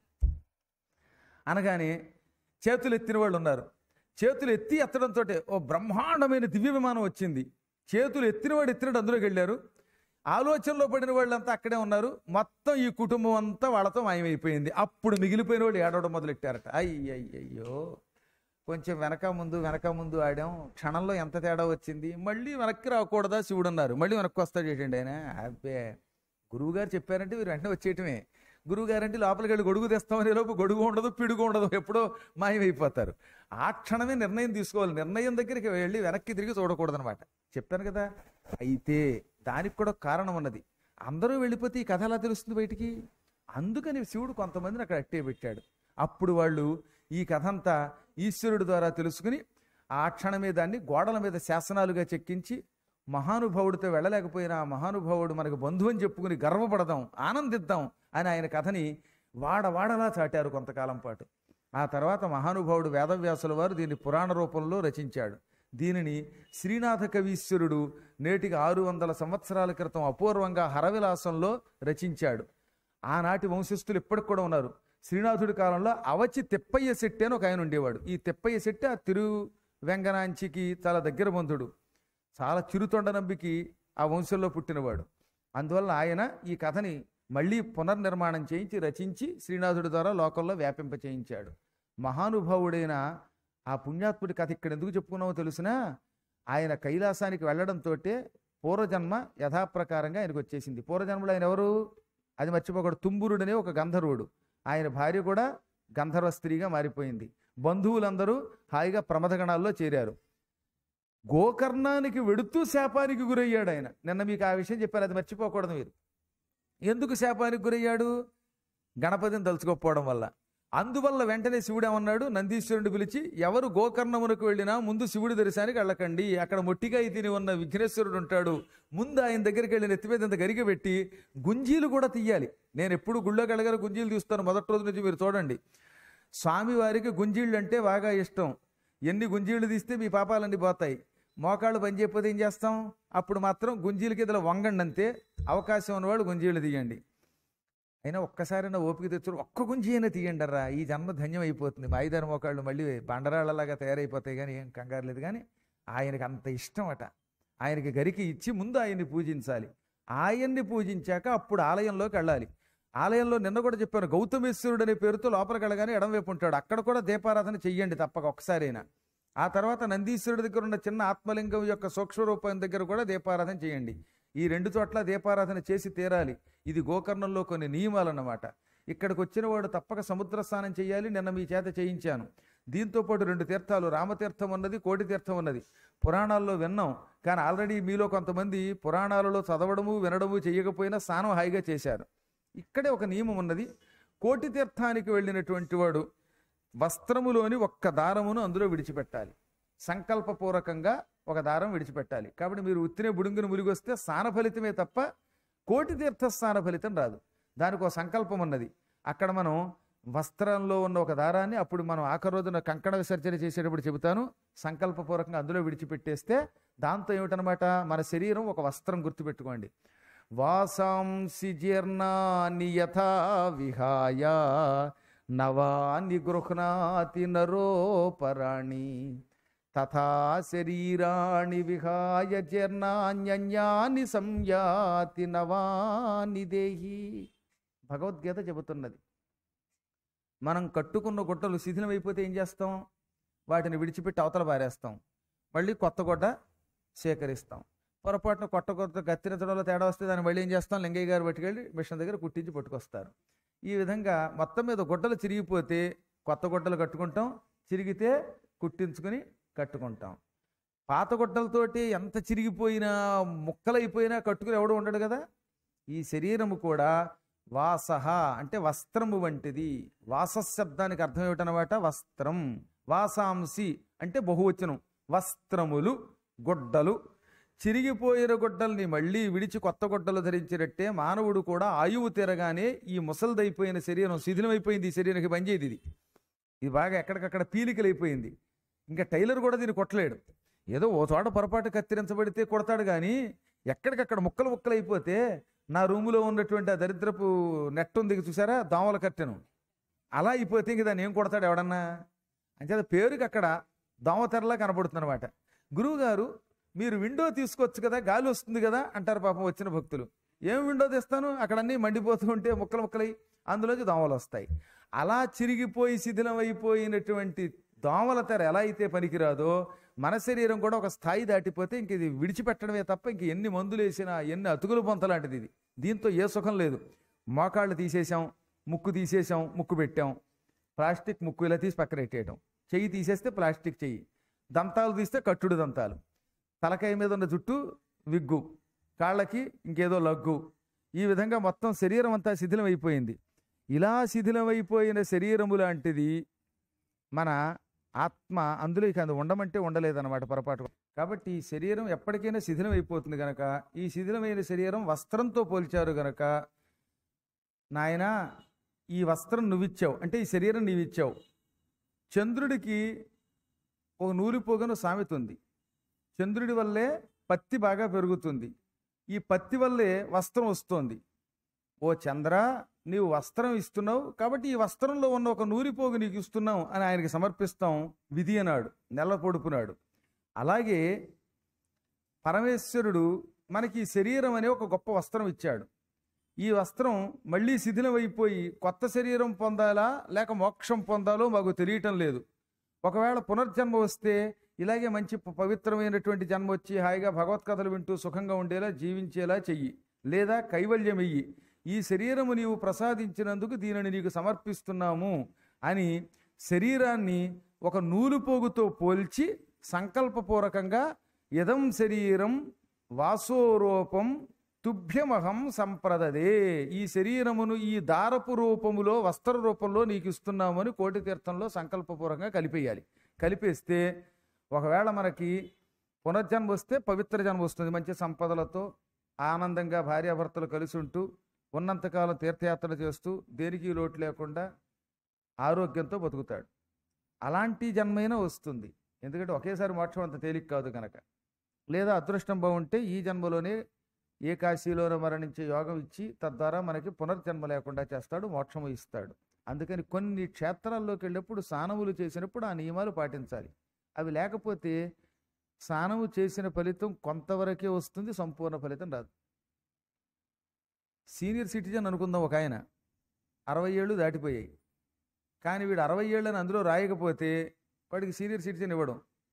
అనగానే చేతులు ఎత్తిన వాళ్ళు ఉన్నారు చేతులు ఎత్తి ఎత్తడంతో ఓ బ్రహ్మాండమైన దివ్య విమానం వచ్చింది చేతులు ఎత్తినవాడు ఎత్తినట్టు అందులోకి వెళ్ళారు ఆలోచనలో పడిన వాళ్ళంతా అక్కడే ఉన్నారు మొత్తం ఈ కుటుంబం అంతా వాళ్ళతో మాయమైపోయింది అప్పుడు మిగిలిపోయిన వాళ్ళు ఏడవడం మొదలెట్టారట అయ్యయ్యో కొంచెం వెనక ముందు వెనక ముందు ఆడాం క్షణంలో ఎంత తేడా వచ్చింది మళ్ళీ వెనక్కి రాకూడదా శివుడు అన్నారు మళ్ళీ వెనక్కి వస్తాడు ఏంటండి ఆయన అబ్బే గురువుగారు చెప్పారంటే మీరు వెంటనే వచ్చేయటమే గురువుగారు అంటే లోపలికి వెళ్ళి గొడుగు తెస్తామనే లోపు గొడుగు ఉండదు పిడుగు ఉండదు ఎప్పుడో మాయమైపోతారు ఆ క్షణమే నిర్ణయం తీసుకోవాలి నిర్ణయం దగ్గరికి వెళ్ళి వెనక్కి తిరిగి చూడకూడదనమాట చెప్పాను కదా అయితే దానికి కూడా కారణం ఉన్నది అందరూ వెళ్ళిపోతే ఈ కథ ఎలా తెలుస్తుంది బయటికి అందుకని శివుడు కొంతమందిని అక్కడ అట్టే పెట్టాడు అప్పుడు వాళ్ళు ఈ కథ అంతా ఈశ్వరుడు ద్వారా తెలుసుకుని ఆ క్షణమే దాన్ని గోడల మీద శాసనాలుగా చెక్కించి మహానుభావుడితో వెళ్ళలేకపోయినా ఆ మహానుభావుడు మనకు బంధువు అని చెప్పుకుని గర్వపడదాం ఆనందిద్దాం అని ఆయన కథని వాడవాడలా చాటారు కొంతకాలం పాటు ఆ తర్వాత మహానుభావుడు వేదవ్యాసుల వారు దీన్ని పురాణ రూపంలో రచించాడు దీనిని శ్రీనాథ కవీశ్వరుడు నేటికి ఆరు వందల సంవత్సరాల క్రితం అపూర్వంగా హరవిలాసంలో రచించాడు ఆనాటి వంశస్థులు ఇప్పటికి కూడా ఉన్నారు శ్రీనాథుడి కాలంలో అవచి తెప్పయ్య శెట్టి అని ఒక ఆయన ఉండేవాడు ఈ తెప్పయ్య శెట్టి ఆ తిరు వెంగనాంచికి చాలా దగ్గర బంధుడు చాలా చిరుతొండ నంబికి ఆ వంశంలో పుట్టినవాడు అందువల్ల ఆయన ఈ కథని మళ్ళీ పునర్నిర్మాణం చేయించి రచించి శ్రీనాథుడి ద్వారా లోకంలో వ్యాపింప చేయించాడు మహానుభావుడైన ఆ పుణ్యాత్ముడి కథ ఇక్కడ ఎందుకు చెప్పుకున్నామో తెలుసునా ఆయన కైలాసానికి వెళ్ళడంతో పూర్వజన్మ యథాప్రకారంగా ఆయనకు వచ్చేసింది పూర్వజన్మలో ఆయన ఎవరు అది మర్చిపోకూడదు తుంబురుడనే ఒక గంధర్వుడు ఆయన భార్య కూడా గంధర్వ స్త్రీగా మారిపోయింది బంధువులందరూ హాయిగా ప్రమథగణాల్లో చేరారు గోకర్ణానికి వెడుతూ శాపానికి గురయ్యాడు ఆయన నిన్న మీకు ఆ విషయం చెప్పారు అది మర్చిపోకూడదు మీరు ఎందుకు శాపానికి గురయ్యాడు గణపతిని తలుచుకోకపోవడం వల్ల అందువల్ల వెంటనే శివుడు ఏమన్నాడు నందీశ్వరుని పిలిచి ఎవరు గోకర్ణమునకు వెళ్ళినా ముందు శివుడి దర్శనానికి వెళ్ళకండి అక్కడ మొట్టికాయ తిని ఉన్న విఘ్నేశ్వరుడు ఉంటాడు ముందు ఆయన దగ్గరికి వెళ్ళి నెత్తి మీద ఇంత గరిక పెట్టి గుంజీలు కూడా తీయాలి నేను ఎప్పుడు గుళ్ళోకి వెళ్ళగానే గుంజీలు తీస్తాను మొదటి రోజు నుంచి మీరు చూడండి స్వామివారికి గుంజీళ్ళు అంటే బాగా ఇష్టం ఎన్ని గుంజీళ్ళు తీస్తే మీ పాపాలన్నీ పోతాయి మోకాళ్ళు పని చేయకపోతే ఏం చేస్తాం అప్పుడు మాత్రం గుంజీల కింద వంగండి అంతే అవకాశం ఉన్నవాళ్ళు గుంజీళ్ళు తీయండి అయినా ఒక్కసారైనా ఓపిక తెచ్చుడు ఒక్క గుంజి అయినా తీయండి రా ఈ జన్మ ధన్యం అయిపోతుంది మాయిదారి మోకాళ్ళు మళ్ళీ బండరాళ్ళలాగా తయారైపోతాయి కానీ ఏం కంగారు లేదు కానీ ఆయనకి అంత ఇష్టం అట ఆయనకి గరికి ఇచ్చి ముందు ఆయన్ని పూజించాలి ఆయన్ని పూజించాక అప్పుడు ఆలయంలోకి వెళ్ళాలి ఆలయంలో నిన్న కూడా చెప్పాను గౌతమేశ్వరుడు అనే పేరుతో లోపలికి వెళ్ళగానే ఎడంవైపు ఉంటాడు అక్కడ కూడా దీపారాధన చెయ్యండి తప్పక ఒక్కసారైనా ఆ తర్వాత నందీశ్వరుడి దగ్గర ఉన్న చిన్న ఆత్మలింగం యొక్క సూక్ష్మ రూపం దగ్గర కూడా దీపారాధన చేయండి ఈ రెండు చోట్ల దీపారాధన చేసి తీరాలి ఇది గోకర్ణంలో కొన్ని నియమాలు అన్నమాట ఇక్కడికి వచ్చిన వాడు తప్పక సముద్ర స్నానం చేయాలి నిన్న మీ చేత చేయించాను దీంతో పాటు రెండు తీర్థాలు రామతీర్థం ఉన్నది కోటి తీర్థం ఉన్నది పురాణాల్లో విన్నాం కానీ ఆల్రెడీ మీలో కొంతమంది పురాణాలలో చదవడము వినడము చేయకపోయినా స్నానం హాయిగా చేశారు ఇక్కడే ఒక నియమం ఉన్నది కోటి తీర్థానికి వెళ్ళినటువంటి వాడు వస్త్రములోని ఒక్క దారమును అందులో విడిచిపెట్టాలి సంకల్పపూర్వకంగా ఒక దారం విడిచిపెట్టాలి కాబట్టి మీరు ఉత్తినే బుడుంగును ములిగొస్తే స్నాన ఫలితమే తప్ప కోటి తీర్థ స్నాన ఫలితం రాదు దానికి ఒక సంకల్పం ఉన్నది అక్కడ మనం వస్త్రంలో ఉన్న ఒక దారాన్ని అప్పుడు మనం ఆఖరి రోజున కంకణ విసర్జన చేసేటప్పుడు చెబుతాను సంకల్పపూర్వకంగా అందులో విడిచిపెట్టేస్తే దాంతో ఏమిటనమాట మన శరీరం ఒక వస్త్రం గుర్తుపెట్టుకోండి వాసాంసి జీర్ణాని యథా విహాయ నవాని గృహ్ణాతి నరోపరాణి తథా శరీరాణి విహాయ జీర్ణాన్యన్యాని సంయాతి నవాని దేహి భగవద్గీత చెబుతున్నది మనం కట్టుకున్న గుట్టలు శిథిలమైపోతే ఏం చేస్తాం వాటిని విడిచిపెట్టి అవతల పారేస్తాం మళ్ళీ కొత్త గుడ్డ సేకరిస్తాం పొరపాటున కొత్త కొత్త కత్తిరించడంలో తేడా వస్తే దాన్ని మళ్ళీ ఏం చేస్తాం లింగయ్య గారు పట్టుకెళ్ళి మిషన్ దగ్గర కుట్టించి పట్టుకొస్తారు ఈ విధంగా మొత్తం మీద గుడ్డలు చిరిగిపోతే కొత్త గుడ్డలు కట్టుకుంటాం చిరిగితే కుట్టించుకుని కట్టుకుంటాం పాత గుడ్డలతోటి ఎంత చిరిగిపోయినా ముక్కలైపోయినా కట్టుకుని ఎవడు ఉండడు కదా ఈ శరీరము కూడా వాసహ అంటే వస్త్రము వంటిది వాస శబ్దానికి అర్థం ఏమిటనమాట వస్త్రం వాసాంసి అంటే బహువచనం వస్త్రములు గుడ్డలు చిరిగిపోయిన గుడ్డల్ని మళ్ళీ విడిచి కొత్త గుడ్డలు ధరించినట్టే మానవుడు కూడా ఆయువు తీరగానే ఈ ముసలిదైపోయిన శరీరం శిథిలమైపోయింది ఈ శరీరానికి పనిచేయదు ఇది ఇది బాగా ఎక్కడికక్కడ పీలికలైపోయింది ఇంకా టైలర్ కూడా దీన్ని కొట్టలేడు ఏదో ఓ చోట పొరపాటు కత్తిరించబడితే కొడతాడు కానీ ఎక్కడికక్కడ ముక్కలు ముక్కలు అయిపోతే నా రూములో ఉన్నటువంటి ఆ దరిద్రపు నెట్ ఉంది చూసారా దోమల కట్టెను అలా అయిపోతే ఇంక దాన్ని ఏం కొడతాడు ఎవడన్నా అంచేత పేరుకి అక్కడ దోమ తెరలా కనబడుతుంది అనమాట గురువుగారు మీరు విండో తీసుకోవచ్చు కదా గాలి వస్తుంది కదా అంటారు పాపం వచ్చిన భక్తులు ఏం విండో తెస్తాను అక్కడ అన్నీ మండిపోతూ ఉంటే ముక్కలు ముక్కలై అందులోంచి దోమలు వస్తాయి అలా చిరిగిపోయి శిథిలం అయిపోయినటువంటి దోమల తెర ఎలా అయితే పనికిరాదో మన శరీరం కూడా ఒక స్థాయి దాటిపోతే ఇంక ఇది విడిచిపెట్టడమే తప్ప ఇంక ఎన్ని మందులు వేసినా ఎన్ని అతుకులు పొంత లాంటిది ఇది దీంతో ఏ సుఖం లేదు మోకాళ్ళు తీసేసాం ముక్కు తీసేసాం ముక్కు పెట్టాం ప్లాస్టిక్ ముక్కు ఇలా తీసి పక్కన పెట్టేయడం చెయ్యి తీసేస్తే ప్లాస్టిక్ చెయ్యి దంతాలు తీస్తే కట్టుడు దంతాలు తలకాయ మీద ఉన్న జుట్టు విగ్గు కాళ్ళకి ఇంకేదో లగ్గు ఈ విధంగా మొత్తం శరీరం అంతా శిథిలం అయిపోయింది ఇలా శిథిలమైపోయిన శరీరము లాంటిది మన ఆత్మ అందులో ఇక అది ఉండమంటే ఉండలేదన్నమాట పొరపాటు కాబట్టి ఈ శరీరం ఎప్పటికైనా శిథిలం అయిపోతుంది గనక ఈ శిథిలమైన శరీరం వస్త్రంతో పోల్చారు గనక నాయనా ఈ వస్త్రం నువ్విచ్చావు అంటే ఈ శరీరం నీవిచ్చావు చంద్రుడికి ఒక నూలిపోగను సామెత ఉంది చంద్రుడి వల్లే పత్తి బాగా పెరుగుతుంది ఈ పత్తి వల్లే వస్త్రం వస్తోంది ఓ చంద్ర నీవు వస్త్రం ఇస్తున్నావు కాబట్టి ఈ వస్త్రంలో ఉన్న ఒక నూరిపోగు నీకు ఇస్తున్నాం అని ఆయనకి సమర్పిస్తాం విధి అన్నాడు నెల పొడుపునాడు అలాగే పరమేశ్వరుడు మనకి ఈ శరీరం అనే ఒక గొప్ప వస్త్రం ఇచ్చాడు ఈ వస్త్రం మళ్ళీ శిథిలమైపోయి కొత్త శరీరం పొందాలా లేక మోక్షం పొందాలో మాకు తెలియటం లేదు ఒకవేళ పునర్జన్మ వస్తే ఇలాగే మంచి ప- పవిత్రమైనటువంటి జన్మ వచ్చి హాయిగా భగవత్కథలు వింటూ సుఖంగా ఉండేలా జీవించేలా చెయ్యి లేదా కైవల్యం ఇయ్యి ఈ శరీరము నీవు ప్రసాదించినందుకు దీనిని నీకు సమర్పిస్తున్నాము అని శరీరాన్ని ఒక నూలుపోగుతో పోల్చి సంకల్పపూర్వకంగా ఇదం శరీరం వాసోరూపం తుభ్యమహం సంప్రదదే ఈ శరీరమును ఈ దారపు రూపములో వస్త్ర రూపంలో నీకు ఇస్తున్నామని కోటి తీర్థంలో సంకల్పపూర్వకంగా కలిపేయాలి కలిపేస్తే ఒకవేళ మనకి పునర్జన్మ వస్తే పవిత్ర జన్మ వస్తుంది మంచి సంపదలతో ఆనందంగా భార్యాభర్తలు కలిసి ఉంటూ ఉన్నంతకాలం తీర్థయాత్రలు చేస్తూ దేనికి లోటు లేకుండా ఆరోగ్యంతో బతుకుతాడు అలాంటి జన్మైనా వస్తుంది ఎందుకంటే ఒకేసారి మోక్షం అంత తేలిక కాదు కనుక లేదా అదృష్టం బాగుంటే ఈ జన్మలోనే ఏ కాశీలోనో మరణించే యోగం ఇచ్చి తద్వారా మనకి పునర్జన్మ లేకుండా చేస్తాడు మోక్షము ఇస్తాడు అందుకని కొన్ని క్షేత్రాల్లోకి వెళ్ళినప్పుడు స్నానములు చేసినప్పుడు ఆ నియమాలు పాటించాలి అవి లేకపోతే స్నానము చేసిన ఫలితం కొంతవరకే వస్తుంది సంపూర్ణ ఫలితం రాదు సీనియర్ సిటిజన్ అనుకుందాం ఒక ఆయన అరవై ఏళ్ళు దాటిపోయాయి కానీ వీడు అరవై ఏళ్ళని అందులో రాయకపోతే వాడికి సీనియర్ సిటిజన్ ఇవ్వడం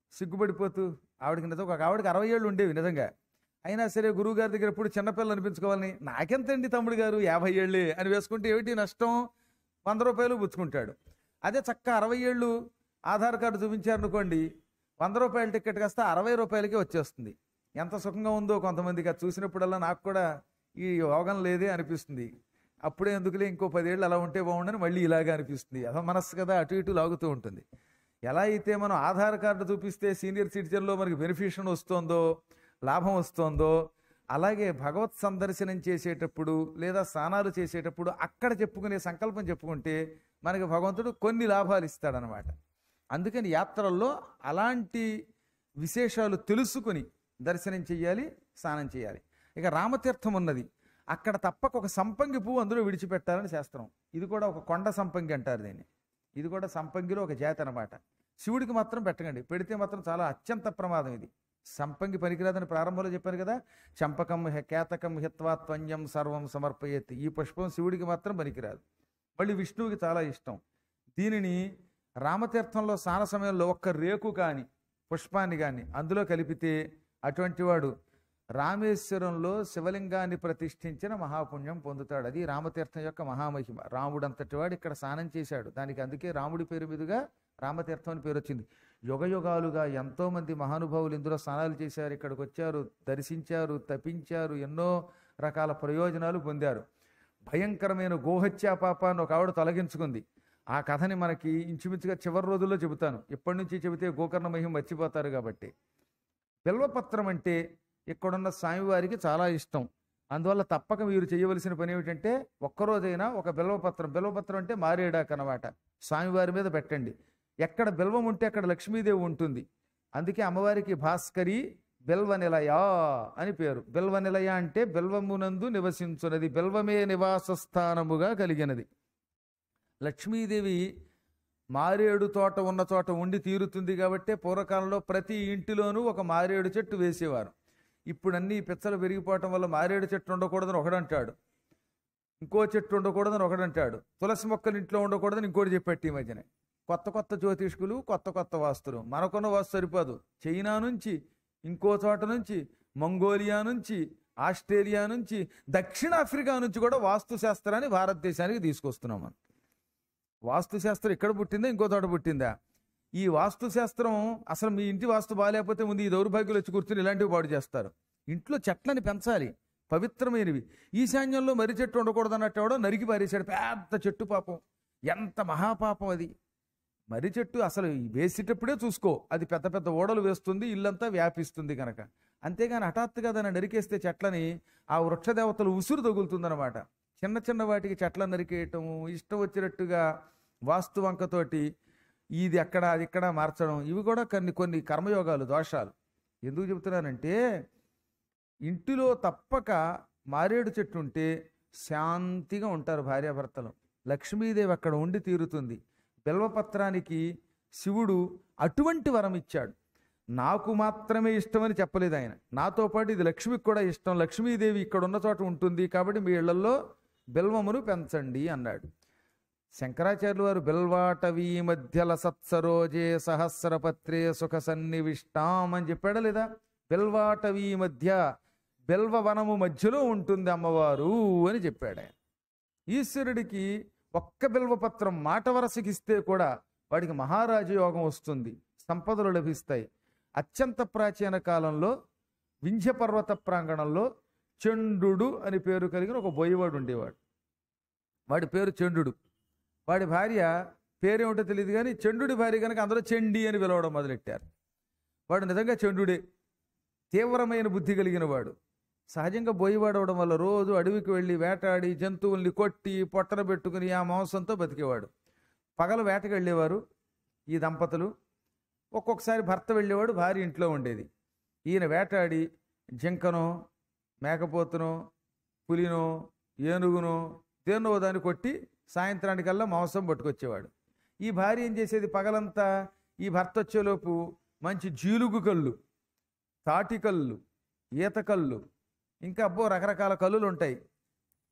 సిగ్గుపడిపోతూ ఆవిడకి నిజం ఒక ఆవిడకి అరవై ఏళ్ళు ఉండేవి నిజంగా అయినా సరే గురువు గారి దగ్గర ఎప్పుడు చిన్నపిల్లలు అనిపించుకోవాలని నాకెంతండి తమ్ముడు గారు యాభై ఏళ్ళే అని వేసుకుంటే ఏమిటి నష్టం వంద రూపాయలు పుచ్చుకుంటాడు అదే చక్క అరవై ఏళ్ళు ఆధార్ కార్డు చూపించారనుకోండి వంద రూపాయల టికెట్ కాస్త అరవై రూపాయలకే వచ్చేస్తుంది ఎంత సుఖంగా ఉందో కొంతమందికి అది చూసినప్పుడల్లా నాకు కూడా ఈ యోగం లేదే అనిపిస్తుంది అప్పుడే ఎందుకులే ఇంకో పదేళ్ళు అలా ఉంటే బాగుండని మళ్ళీ ఇలాగే అనిపిస్తుంది అసలు మనస్సు కదా అటు ఇటు లాగుతూ ఉంటుంది ఎలా అయితే మనం ఆధార్ కార్డు చూపిస్తే సీనియర్ సిటిజన్లో మనకి బెనిఫిషన్ వస్తుందో లాభం వస్తుందో అలాగే భగవత్ సందర్శనం చేసేటప్పుడు లేదా స్నానాలు చేసేటప్పుడు అక్కడ చెప్పుకునే సంకల్పం చెప్పుకుంటే మనకి భగవంతుడు కొన్ని లాభాలు ఇస్తాడనమాట అందుకని యాత్రల్లో అలాంటి విశేషాలు తెలుసుకుని దర్శనం చెయ్యాలి స్నానం చేయాలి ఇక రామతీర్థం ఉన్నది అక్కడ తప్పక ఒక సంపంగి పువ్వు అందులో విడిచిపెట్టాలని శాస్త్రం ఇది కూడా ఒక కొండ సంపంగి అంటారు దీన్ని ఇది కూడా సంపంగిలో ఒక జాతి అనమాట శివుడికి మాత్రం పెట్టకండి పెడితే మాత్రం చాలా అత్యంత ప్రమాదం ఇది సంపంగి పనికిరాదని ప్రారంభంలో చెప్పాను కదా చంపకం హె- కేతకం హిత్వా త్వన్యం సర్వం సమర్పయత్ ఈ పుష్పం శివుడికి మాత్రం పనికిరాదు మళ్ళీ విష్ణువుకి చాలా ఇష్టం దీనిని రామతీర్థంలో స్నాన సమయంలో ఒక్క రేకు కానీ పుష్పాన్ని కానీ అందులో కలిపితే అటువంటి వాడు రామేశ్వరంలో శివలింగాన్ని ప్రతిష్ఠించిన మహాపుణ్యం పొందుతాడు అది రామతీర్థం యొక్క మహామహిమ రాముడంతటి వాడు ఇక్కడ స్నానం చేశాడు దానికి అందుకే రాముడి పేరు మీదుగా రామతీర్థం అని పేరు వచ్చింది యుగ యుగాలుగా ఎంతో మంది మహానుభావులు ఇందులో స్నానాలు చేశారు ఇక్కడికి వచ్చారు దర్శించారు తపించారు ఎన్నో రకాల ప్రయోజనాలు పొందారు భయంకరమైన గోహత్యా పాపాన్ని ఒక ఆవిడ తొలగించుకుంది ఆ కథని మనకి ఇంచుమించుగా చివరి రోజుల్లో చెబుతాను ఇప్పటి నుంచి చెబితే గోకర్ణ మహిమ మర్చిపోతారు కాబట్టి బిల్వపత్రం అంటే ఇక్కడున్న స్వామివారికి చాలా ఇష్టం అందువల్ల తప్పక మీరు చేయవలసిన పని ఏమిటంటే ఒక్కరోజైనా ఒక బిల్వపత్రం బిల్వపత్రం అంటే మారేడాకు అనమాట స్వామివారి మీద పెట్టండి ఎక్కడ బిల్వం ఉంటే అక్కడ లక్ష్మీదేవి ఉంటుంది అందుకే అమ్మవారికి భాస్కరి బిల్వ నిలయ అని పేరు బిల్వ నిలయ అంటే బిల్వమునందు నివసించున్నది బిల్వమే నివాస స్థానముగా కలిగినది లక్ష్మీదేవి మారేడు తోట ఉన్న చోట ఉండి తీరుతుంది కాబట్టి పూర్వకాలంలో ప్రతి ఇంటిలోనూ ఒక మారేడు చెట్టు వేసేవారు ఇప్పుడు అన్ని పిచ్చలు పెరిగిపోవటం వల్ల మారేడు చెట్టు ఉండకూడదని ఒకడంటాడు ఇంకో చెట్టు ఉండకూడదని ఒకడంటాడు తులసి మొక్కలు ఇంట్లో ఉండకూడదని ఇంకోటి చెప్పాడు ఈ మధ్యనే కొత్త కొత్త జ్యోతిష్కులు కొత్త కొత్త వాస్తులు మనకున్న వాస్తు సరిపోదు చైనా నుంచి ఇంకో చోట నుంచి మంగోలియా నుంచి ఆస్ట్రేలియా నుంచి దక్షిణాఫ్రికా నుంచి కూడా వాస్తు శాస్త్రాన్ని భారతదేశానికి తీసుకొస్తున్నాం మనం వాస్తు శాస్త్రం ఇక్కడ పుట్టిందా ఇంకో చోట పుట్టిందా ఈ వాస్తు శాస్త్రం అసలు మీ ఇంటి వాస్తు బాగాలేకపోతే ముందు ఈ దౌర్భాగ్యులు వచ్చి కూర్చుని ఇలాంటివి పాడు చేస్తారు ఇంట్లో చెట్లని పెంచాలి పవిత్రమైనవి ఈశాన్యంలో మర్రి చెట్టు ఉండకూడదు అన్నట్టు ఎవడో నరికి పారేశాడు పెద్ద చెట్టు పాపం ఎంత మహాపాపం అది మర్రి చెట్టు అసలు వేసేటప్పుడే చూసుకో అది పెద్ద పెద్ద ఓడలు వేస్తుంది ఇల్లంతా వ్యాపిస్తుంది కనుక అంతేగాని హఠాత్తుగా దాన్ని నరికేస్తే చెట్లని ఆ వృక్షదేవతలు ఉసురు తగులుతుందన్నమాట చిన్న చిన్న వాటికి చెట్లను నరికేయటం ఇష్టం వచ్చినట్టుగా వాస్తు వంకతోటి ఇది అక్కడ అది ఇక్కడ మార్చడం ఇవి కూడా కొన్ని కొన్ని కర్మయోగాలు దోషాలు ఎందుకు చెబుతున్నానంటే ఇంటిలో తప్పక మారేడు చెట్టు ఉంటే శాంతిగా ఉంటారు భార్యాభర్తలు లక్ష్మీదేవి అక్కడ ఉండి తీరుతుంది బిల్వపత్రానికి శివుడు అటువంటి వరం ఇచ్చాడు నాకు మాత్రమే ఇష్టమని చెప్పలేదు ఆయన నాతో పాటు ఇది లక్ష్మికి కూడా ఇష్టం లక్ష్మీదేవి ఇక్కడ ఉన్న చోట ఉంటుంది కాబట్టి మీ ఇళ్లలో బిల్వమును పెంచండి అన్నాడు శంకరాచార్యులు వారు బిల్వాటవీ మధ్యల సత్సరోజే సహస్రపత్రే సుఖ సన్నివిష్టాం అని చెప్పాడా లేదా బిల్వాటవీ మధ్య బిల్వ వనము మధ్యలో ఉంటుంది అమ్మవారు అని చెప్పాడు ఆయన ఈశ్వరుడికి ఒక్క బిల్వపత్రం మాట వరసకిస్తే కూడా వాడికి మహారాజ యోగం వస్తుంది సంపదలు లభిస్తాయి అత్యంత ప్రాచీన కాలంలో వింధ్య పర్వత ప్రాంగణంలో చండు అని పేరు కలిగిన ఒక బోయవాడు ఉండేవాడు వాడి పేరు చండు వాడి భార్య పేరేమిటో తెలియదు కానీ చండుడి భార్య కనుక అందరూ చండి అని పిలవడం మొదలెట్టారు వాడు నిజంగా చండుడే తీవ్రమైన బుద్ధి కలిగిన వాడు సహజంగా బోయివాడవడం వల్ల రోజు అడవికి వెళ్ళి వేటాడి జంతువుల్ని కొట్టి పొట్టన పెట్టుకుని ఆ మాంసంతో బతికేవాడు పగలు వేటకు వెళ్ళేవారు ఈ దంపతులు ఒక్కొక్కసారి భర్త వెళ్ళేవాడు భార్య ఇంట్లో ఉండేది ఈయన వేటాడి జింకనో మేకపోతునో పులినో ఏనుగునో దేన్నో దాన్ని కొట్టి సాయంత్రానికల్లా మాంసం పట్టుకొచ్చేవాడు ఈ భార్య ఏం చేసేది పగలంతా ఈ భర్త వచ్చేలోపు మంచి జీలుగు కళ్ళు తాటి కళ్ళు ఈత కళ్ళు ఇంకా అబ్బో రకరకాల కళ్ళులు ఉంటాయి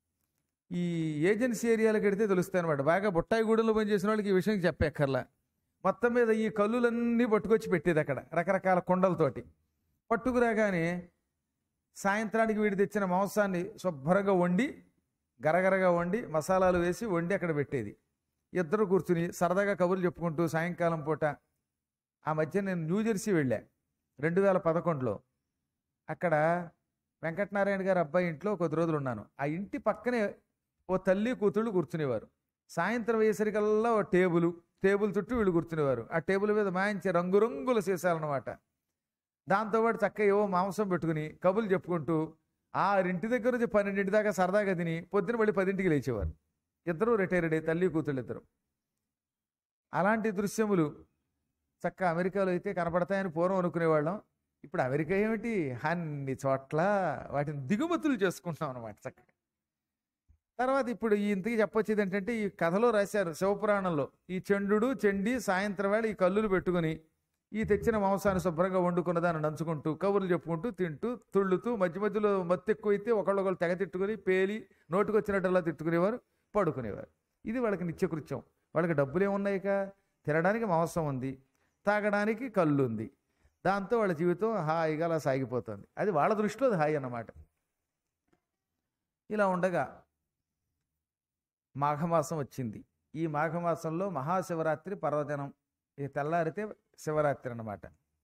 ఈ ఏజెన్సీ ఏరియాలకు వెడితే తెలుస్తాయి అనమాట బాగా బుట్టాయి గూడెంలో పనిచేసిన వాళ్ళకి ఈ విషయం చెప్పక్కర్లా మొత్తం మీద ఈ కల్లులన్నీ పట్టుకొచ్చి పెట్టేది అక్కడ రకరకాల కుండలతోటి పట్టుకురాగానే సాయంత్రానికి వీడి తెచ్చిన మాంసాన్ని శుభ్రంగా వండి గరగరగా వండి మసాలాలు వేసి వండి అక్కడ పెట్టేది ఇద్దరు కూర్చుని సరదాగా కబుర్లు చెప్పుకుంటూ సాయంకాలం పూట ఆ మధ్య నేను న్యూజెర్సీ వెళ్ళా రెండు వేల పదకొండులో అక్కడ వెంకటనారాయణ గారి అబ్బాయి ఇంట్లో కొద్ది రోజులు ఉన్నాను ఆ ఇంటి పక్కనే ఓ తల్లి కూతుళ్ళు కూర్చునేవారు సాయంత్రం అయ్యేసరికల్లా ఓ టేబుల్ టేబుల్ చుట్టూ వీళ్ళు కూర్చునేవారు ఆ టేబుల్ మీద మాయించే రంగురంగుల సీసాలన్నమాట దాంతోపాటు చక్కగా ఏవో మాంసం పెట్టుకుని కబుర్లు చెప్పుకుంటూ ఆరింటి దగ్గర నుంచి పన్నెండింటి దాకా సరదాగా తిని పొద్దున మళ్ళీ పదింటికి లేచేవారు ఇద్దరు రిటైర్డ్ అయ్యి తల్లి కూతుళ్ళు ఇద్దరు అలాంటి దృశ్యములు చక్క అమెరికాలో అయితే కనపడతాయని పూర్వం అనుకునేవాళ్ళం ఇప్పుడు అమెరికా ఏమిటి అన్ని చోట్ల వాటిని దిగుమతులు చేసుకుంటున్నాం అనమాట చక్కగా తర్వాత ఇప్పుడు ఈ ఇంతకి చెప్పొచ్చేది ఏంటంటే ఈ కథలో రాశారు శివపురాణంలో ఈ చండు చండి సాయంత్రం వేళ ఈ కల్లులు పెట్టుకుని ఈ తెచ్చిన మాంసాన్ని శుభ్రంగా వండుకున్న దాన్ని నంచుకుంటూ కబుర్లు చెప్పుకుంటూ తింటూ తుళ్ళుతూ మధ్య మధ్యలో మత్తు ఎక్కువైతే ఒకళ్ళొకళ్ళు తెగ తిట్టుకుని పేలి నోటికొచ్చినట్టల్లా తిట్టుకునేవారు పడుకునేవారు ఇది వాళ్ళకి నిత్యకృత్యం వాళ్ళకి డబ్బులు ఏమున్నాయిక తినడానికి మాంసం ఉంది తాగడానికి కళ్ళు ఉంది దాంతో వాళ్ళ జీవితం హాయిగా అలా సాగిపోతుంది అది వాళ్ళ దృష్టిలో అది హాయి అన్నమాట ఇలా ఉండగా మాఘమాసం వచ్చింది ఈ మాఘమాసంలో మహాశివరాత్రి పర్వదినం ఇది తెల్లారితే శివరాత్రి అన్నమాట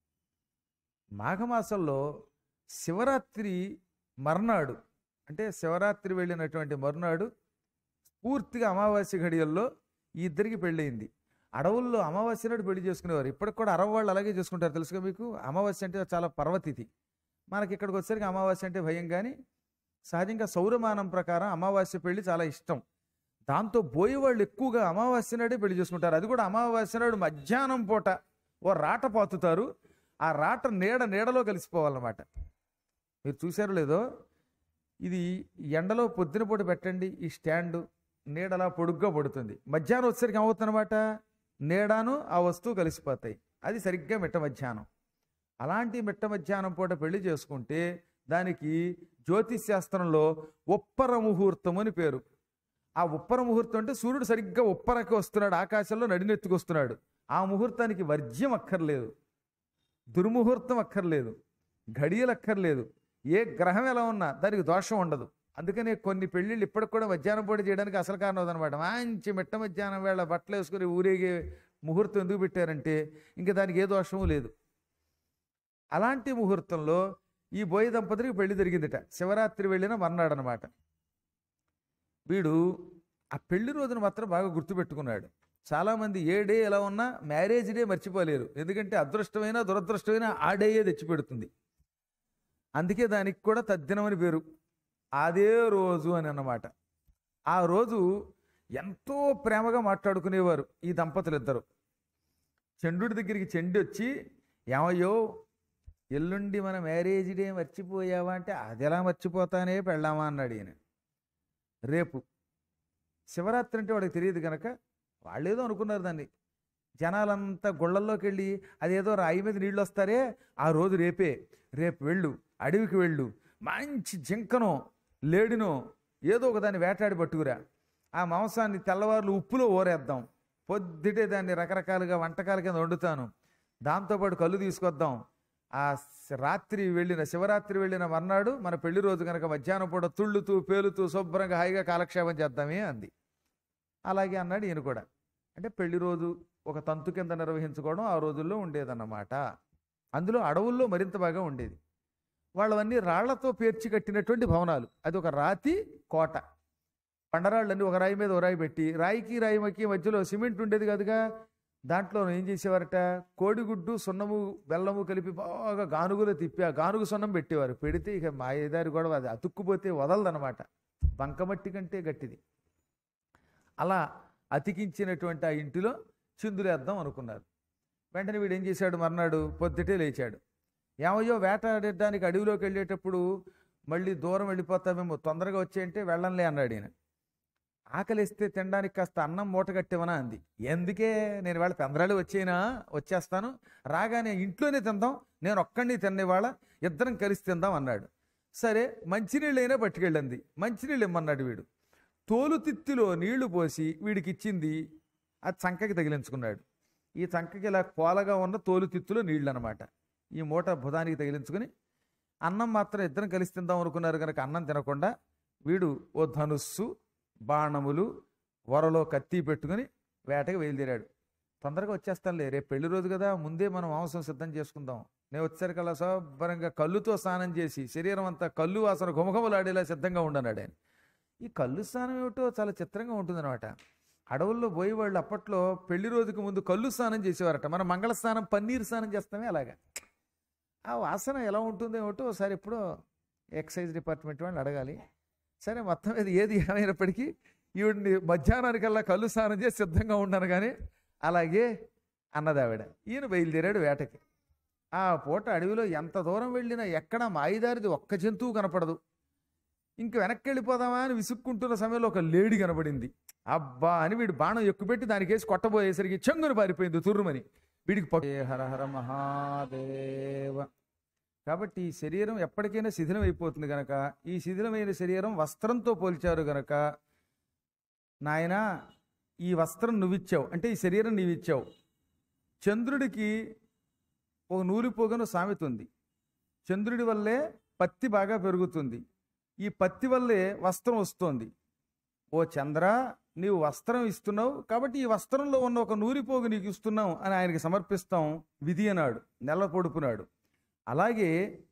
మాఘమాసంలో శివరాత్రి మర్నాడు అంటే శివరాత్రి వెళ్ళినటువంటి మర్నాడు పూర్తిగా అమావాస్య ఘడియల్లో ఈ ఇద్దరికి పెళ్ళయింది అడవుల్లో అమావాస్య నాడు పెళ్లి చేసుకునేవారు ఇప్పటికి కూడా అరవ వాళ్ళు అలాగే చేసుకుంటారు తెలుసుగా మీకు అమావాస్య అంటే చాలా పర్వతిథి మనకి ఇక్కడికి వచ్చేసరికి అమావాస్య అంటే భయం కానీ సహజంగా సౌరమానం ప్రకారం అమావాస్య పెళ్లి చాలా ఇష్టం దాంతో బోయేవాళ్ళు ఎక్కువగా అమావాస్య నాడే పెళ్లి చేసుకుంటారు అది కూడా అమావాస్య నాడు మధ్యాహ్నం పూట ఓ రాట పాతుతారు ఆ రాట నీడ నీడలో కలిసిపోవాలన్నమాట మీరు చూశారో లేదో ఇది ఎండలో పొద్దున పూట పెట్టండి ఈ స్టాండు నీడలా పొడుగ్గా పడుతుంది మధ్యాహ్నం వచ్చేసరికి ఏమవుతుందన్నమాట నీడాను ఆ వస్తువు కలిసిపోతాయి అది సరిగ్గా మిట్ట మధ్యాహ్నం అలాంటి మిట్ట మధ్యాహ్నం పూట పెళ్లి చేసుకుంటే దానికి జ్యోతిష్ శాస్త్రంలో ఉప్పర ముహూర్తం అని పేరు ఆ ఉప్పర ముహూర్తం అంటే సూర్యుడు సరిగ్గా ఉప్పరకి వస్తున్నాడు ఆకాశంలో నడినెత్తుకు వస్తున్నాడు ఆ ముహూర్తానికి వర్జ్యం అక్కర్లేదు దుర్ముహూర్తం అక్కర్లేదు ఘడియలు అక్కర్లేదు ఏ గ్రహం ఎలా ఉన్నా దానికి దోషం ఉండదు అందుకనే కొన్ని పెళ్ళిళ్ళు ఇప్పటికి కూడా మధ్యాహ్నం పూట చేయడానికి అసలు కారణం అదనమాట మంచి మిట్ట మధ్యాహ్నం వేళ బట్టలు వేసుకుని ఊరేగే ముహూర్తం ఎందుకు పెట్టారంటే ఇంకా దానికి ఏ దోషము లేదు అలాంటి ముహూర్తంలో ఈ బోయ దంపతులకు పెళ్లి జరిగిందట శివరాత్రి వెళ్ళిన మర్నాడు అనమాట వీడు ఆ పెళ్లి రోజున మాత్రం బాగా గుర్తుపెట్టుకున్నాడు చాలామంది ఏ డే ఎలా ఉన్నా మ్యారేజ్ డే మర్చిపోలేరు ఎందుకంటే అదృష్టమైన దురదృష్టమైన ఆ డేయే తెచ్చిపెడుతుంది అందుకే దానికి కూడా తద్దినం అని పేరు అదే రోజు అని అన్నమాట ఆ రోజు ఎంతో ప్రేమగా మాట్లాడుకునేవారు ఈ దంపతులు ఇద్దరు చండుడి దగ్గరికి చెండి వచ్చి ఏమయ్యో ఎల్లుండి మన మ్యారేజ్ డే మర్చిపోయావా అంటే అది ఎలా మర్చిపోతానే పెళ్ళామా అన్నాడు ఈయన రేపు శివరాత్రి అంటే వాడికి తెలియదు కనుక వాళ్ళేదో అనుకున్నారు దాన్ని జనాలంతా గుళ్ళల్లోకి వెళ్ళి అదేదో రాయి మీద నీళ్ళు వస్తారే ఆ రోజు రేపే రేపు వెళ్ళు అడవికి వెళ్ళు మంచి జింకనో లేడినో ఏదో ఒక దాన్ని వేటాడి పట్టుకురా ఆ మాంసాన్ని తెల్లవారులు ఉప్పులో ఓరేద్దాం పొద్దుటే దాన్ని రకరకాలుగా వంటకాల కింద వండుతాను దాంతోపాటు కళ్ళు తీసుకొద్దాం ఆ శ- రాత్రి వెళ్ళిన శివరాత్రి వెళ్ళిన మర్నాడు మన పెళ్లి రోజు కనుక మధ్యాహ్నం పూట తుళ్ళుతూ పేలుతూ శుభ్రంగా హాయిగా కాలక్షేపం చేద్దామే అంది అలాగే అన్నాడు ఈయన కూడా అంటే పెళ్లి రోజు ఒక తంతు కింద నిర్వహించుకోవడం ఆ రోజుల్లో ఉండేదన్నమాట అందులో అడవుల్లో మరింత బాగా ఉండేది వాళ్ళవన్నీ రాళ్లతో పేర్చి కట్టినటువంటి భవనాలు అది ఒక రాతి కోట పండరాళ్ళన్నీ ఒక రాయి మీద ఒక రాయి పెట్టి రాయికి రాయిమకి మధ్యలో సిమెంట్ ఉండేది కదుగా దాంట్లో ఏం చేసేవారట కోడిగుడ్డు సున్నము బెల్లము కలిపి బాగా గానుగులో తిప్పి ఆ గానుగు సున్నం పెట్టేవారు పెడితే ఇక మాయదారి కూడా అది అతుక్కుపోతే వదలదనమాట బంకమట్టి కంటే గట్టిది అలా అతికించినటువంటి ఆ ఇంటిలో చిందులేద్దాం అనుకున్నారు వెంటనే వీడు ఏం చేశాడు మర్నాడు పొద్దుటే లేచాడు ఏమయ్యో వేటాడడానికి అడవిలోకి వెళ్ళేటప్పుడు మళ్ళీ దూరం వెళ్ళిపోతామేమో తొందరగా వచ్చేయంటే వెళ్ళంలే అన్నాడు ఈయన ఆకలిస్తే తినడానికి కాస్త అన్నం మూట కట్టేవనా అంది ఎందుకే నేను వాళ్ళ పెందరాళ్ళు వచ్చేనా వచ్చేస్తాను రాగానే ఇంట్లోనే తిందాం నేను ఒక్కడిని తిన్నేవాళ్ళ ఇద్దరం కలిసి తిందాం అన్నాడు సరే మంచినీళ్ళు అయినా పట్టుకెళ్ళింది మంచినీళ్ళు ఇమ్మన్నాడు వీడు తోలు తిత్తిలో నీళ్లు పోసి వీడికి ఇచ్చింది అది చంకకి తగిలించుకున్నాడు ఈ చంకకి ఇలా కోలగా ఉన్న తోలు తిత్తులో నీళ్ళు అనమాట ఈ మూట భుజానికి తగిలించుకుని అన్నం మాత్రం ఇద్దరం కలిసి తిందాం అనుకున్నారు కనుక అన్నం తినకుండా వీడు ఓ ధనుస్సు బాణములు వరలో కత్తి పెట్టుకుని వేటకి బయలుదేరాడు తొందరగా వచ్చేస్తానులే రేపు పెళ్లి రోజు కదా ముందే మనం మాంసం సిద్ధం చేసుకుందాం నేను వచ్చేసరికల్లా శుభ్రంగా కళ్ళుతో స్నానం చేసి శరీరం అంతా కళ్ళు వాసన గుమఘుమలాడేలా సిద్ధంగా ఉండన్నాడు ఆయన ఈ కళ్ళు స్నానం ఏమిటో చాలా చిత్రంగా ఉంటుందన్నమాట అడవుల్లో పోయి వాళ్ళు అప్పట్లో పెళ్లి రోజుకి ముందు కళ్ళు స్నానం చేసేవారట మన మంగళ స్నానం పన్నీర్ స్నానం చేస్తామే అలాగా ఆ వాసన ఎలా ఉంటుందో ఏమిటో ఒకసారి ఎప్పుడో ఎక్సైజ్ డిపార్ట్మెంట్ వాళ్ళని అడగాలి సరే మొత్తం మీద ఏది ఏమైనప్పటికీ ఈవిడిని మధ్యాహ్నానికల్లా కళ్ళు స్నానం చేసి సిద్ధంగా ఉన్నాను కానీ అలాగే అన్నది ఆవిడ ఈయన బయలుదేరాడు వేటకి ఆ పూట అడవిలో ఎంత దూరం వెళ్ళినా ఎక్కడ మాయిదారిది ఒక్క జంతువు కనపడదు ఇంక వెనక్కి వెళ్ళిపోదామా అని విసుక్కుంటున్న సమయంలో ఒక లేడీ కనబడింది అబ్బా అని వీడు బాణం ఎక్కుపెట్టి దానికేసి కొట్టబోయేసరికి చెంగుని పారిపోయింది తుర్రుమని వీడికి ప- ఏ హర హర మహాదేవ కాబట్టి ఈ శరీరం ఎప్పటికైనా శిథిలం అయిపోతుంది గనక ఈ శిథిలమైన శరీరం వస్త్రంతో పోల్చారు గనక నాయనా ఈ వస్త్రం నువ్విచ్చావు అంటే ఈ శరీరం నీవిచ్చావు చంద్రుడికి ఒక నూలిపోగను సామెత ఉంది చంద్రుడి వల్లే పత్తి బాగా పెరుగుతుంది ఈ పత్తి వల్లే వస్త్రం వస్తోంది ఓ చంద్ర నీవు వస్త్రం ఇస్తున్నావు కాబట్టి ఈ వస్త్రంలో ఉన్న ఒక నూరిపోగు నీకు ఇస్తున్నాం అని ఆయనకి సమర్పిస్తాం విధి అన్నాడు నెల పొడుపునాడు అలాగే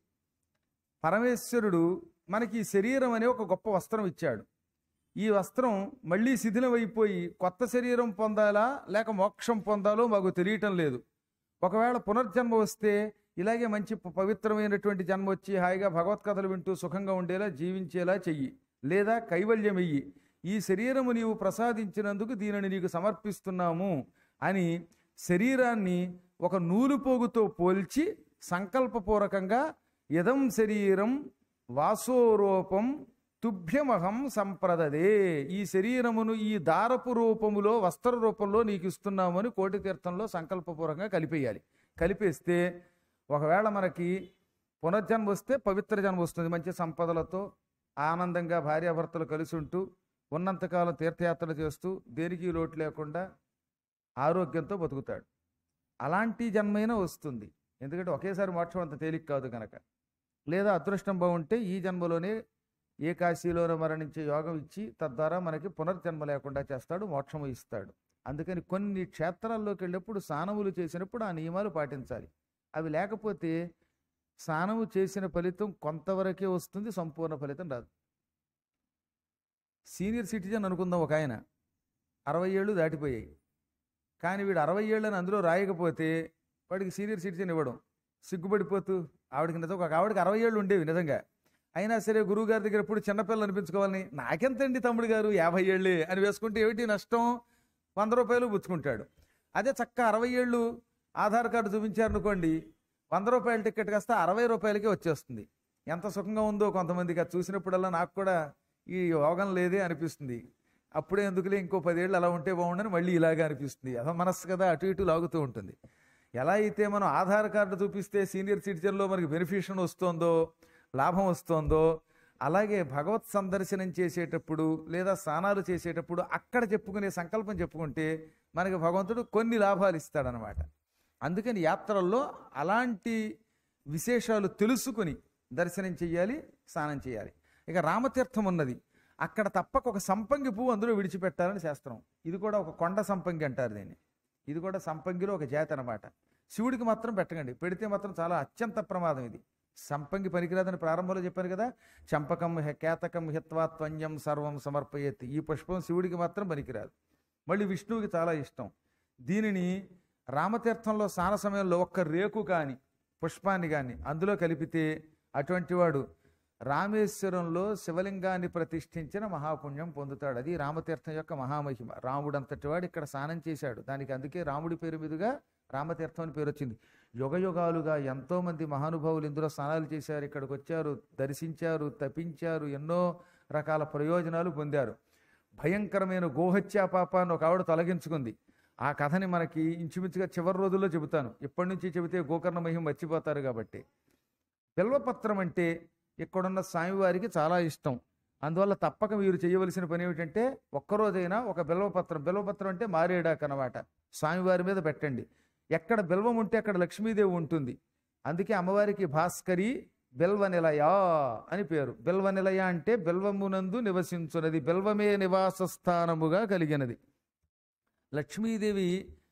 పరమేశ్వరుడు మనకి ఈ శరీరం అనే ఒక గొప్ప వస్త్రం ఇచ్చాడు ఈ వస్త్రం మళ్ళీ శిథిలమైపోయి కొత్త శరీరం పొందాలా లేక మోక్షం పొందాలో మాకు తెలియటం లేదు ఒకవేళ పునర్జన్మ వస్తే ఇలాగే మంచి ప- పవిత్రమైనటువంటి జన్మ వచ్చి హాయిగా భగవత్కథలు వింటూ సుఖంగా ఉండేలా జీవించేలా చెయ్యి లేదా కైవల్యం ఇయ్యి ఈ శరీరము నీవు ప్రసాదించినందుకు దీనిని నీకు సమర్పిస్తున్నాము అని శరీరాన్ని ఒక నూలుపోగుతో పోల్చి సంకల్పపూర్వకంగా ఇదం శరీరం వాసోరూపం తుభ్యమహం సంప్రదదే ఈ శరీరమును ఈ దారపు రూపములో వస్త్ర రూపంలో నీకు ఇస్తున్నామని కోటి తీర్థంలో సంకల్పపూర్వకంగా కలిపేయాలి కలిపేస్తే ఒకవేళ మనకి పునర్జన్మ వస్తే పవిత్ర జన్మ వస్తుంది మంచి సంపదలతో ఆనందంగా భార్యాభర్తలు కలిసి ఉంటూ ఉన్నంతకాలం తీర్థయాత్రలు చేస్తూ దేనికి లోటు లేకుండా ఆరోగ్యంతో బతుకుతాడు అలాంటి జన్మైనా వస్తుంది ఎందుకంటే ఒకేసారి మోక్షం అంత తేలిక కాదు కనుక లేదా అదృష్టం బాగుంటే ఈ జన్మలోనే ఏ కాశీలోనో మరణించే యోగం ఇచ్చి తద్వారా మనకి పునర్జన్మ లేకుండా చేస్తాడు మోక్షము ఇస్తాడు అందుకని కొన్ని క్షేత్రాల్లోకి వెళ్ళినప్పుడు స్నానములు చేసినప్పుడు ఆ నియమాలు పాటించాలి అవి లేకపోతే స్నానము చేసిన ఫలితం కొంతవరకే వస్తుంది సంపూర్ణ ఫలితం రాదు సీనియర్ సిటిజన్ అనుకుందాం ఒక ఆయన అరవై ఏళ్ళు దాటిపోయాయి కానీ వీడు అరవై ఏళ్ళని అందులో రాయకపోతే వాడికి సీనియర్ సిటిజన్ ఇవ్వడం సిగ్గుపడిపోతూ ఆవిడకి నిజం ఒక ఆవిడకి అరవై ఏళ్ళు ఉండేవి నిజంగా అయినా సరే గురువు గారి దగ్గర ఎప్పుడు చిన్నపిల్లలు అనిపించుకోవాలని నాకెంతండి తమ్ముడు గారు యాభై ఏళ్ళే అని వేసుకుంటే ఏమిటి నష్టం వంద రూపాయలు పుచ్చుకుంటాడు అదే చక్క అరవై ఏళ్ళు ఆధార్ కార్డు చూపించారనుకోండి వంద రూపాయల టికెట్ కాస్త అరవై రూపాయలకే వచ్చేస్తుంది ఎంత సుఖంగా ఉందో కొంతమందికి అది చూసినప్పుడల్లా నాకు కూడా ఈ యోగం లేదే అనిపిస్తుంది అప్పుడే ఎందుకులే ఇంకో పదేళ్ళు అలా ఉంటే బాగుండని మళ్ళీ ఇలాగే అనిపిస్తుంది అదో మనస్సు కదా అటు ఇటు లాగుతూ ఉంటుంది ఎలా అయితే మనం ఆధార్ కార్డు చూపిస్తే సీనియర్ సిటిజన్లో మనకి బెనిఫిషన్ వస్తుందో లాభం వస్తుందో అలాగే భగవత్ సందర్శనం చేసేటప్పుడు లేదా స్నానాలు చేసేటప్పుడు అక్కడ చెప్పుకునే సంకల్పం చెప్పుకుంటే మనకి భగవంతుడు కొన్ని లాభాలు ఇస్తాడనమాట అందుకని యాత్రల్లో అలాంటి విశేషాలు తెలుసుకుని దర్శనం చెయ్యాలి స్నానం చేయాలి ఇక రామతీర్థం ఉన్నది అక్కడ తప్పక ఒక సంపంగి పువ్వు అందులో విడిచిపెట్టాలని శాస్త్రం ఇది కూడా ఒక కొండ సంపంగి అంటారు దీన్ని ఇది కూడా సంపంగిలో ఒక జాతి అనమాట శివుడికి మాత్రం పెట్టకండి పెడితే మాత్రం చాలా అత్యంత ప్రమాదం ఇది సంపంగి పనికిరాదని ప్రారంభంలో చెప్పాను కదా చంపకం హె- కేతకం హిత్వా త్వన్యం సర్వం సమర్పయేత్ ఈ పుష్పం శివుడికి మాత్రం పనికిరాదు మళ్ళీ విష్ణువుకి చాలా ఇష్టం దీనిని రామతీర్థంలో స్నాన సమయంలో ఒక్క రేకు కానీ పుష్పాన్ని కానీ అందులో కలిపితే అటువంటి వాడు రామేశ్వరంలో శివలింగాన్ని ప్రతిష్ఠించిన మహాపుణ్యం పొందుతాడు అది రామతీర్థం యొక్క మహామహిమ రాముడు అంతటి వాడు ఇక్కడ స్నానం చేశాడు దానికి అందుకే రాముడి పేరు మీదుగా రామతీర్థం అని పేరు వచ్చింది యుగ యుగాలుగా ఎంతో మంది మహానుభావులు ఇందులో స్నానాలు చేశారు ఇక్కడికి వచ్చారు దర్శించారు తపించారు ఎన్నో రకాల ప్రయోజనాలు పొందారు భయంకరమైన గోహత్యా పాపాన్ని ఒక ఆవిడ తొలగించుకుంది ఆ కథని మనకి ఇంచుమించుగా చివరి రోజుల్లో చెబుతాను ఇప్పటి నుంచి చెబితే గోకర్ణ మహిమ మర్చిపోతారు కాబట్టి బిల్వపత్రం అంటే ఇక్కడున్న స్వామివారికి చాలా ఇష్టం అందువల్ల తప్పక మీరు చేయవలసిన పని ఏమిటంటే ఒక్కరోజైనా ఒక బిల్వపత్రం బిల్వపత్రం అంటే మారేడాకు అనమాట స్వామివారి మీద పెట్టండి ఎక్కడ బిల్వం ఉంటే అక్కడ లక్ష్మీదేవి ఉంటుంది అందుకే అమ్మవారికి భాస్కరి బిల్వ నిలయ అని పేరు బిల్వ నిలయ అంటే బిల్వమునందు నివసించున్నది బిల్వమే నివాస స్థానముగా కలిగినది లక్ష్మీదేవి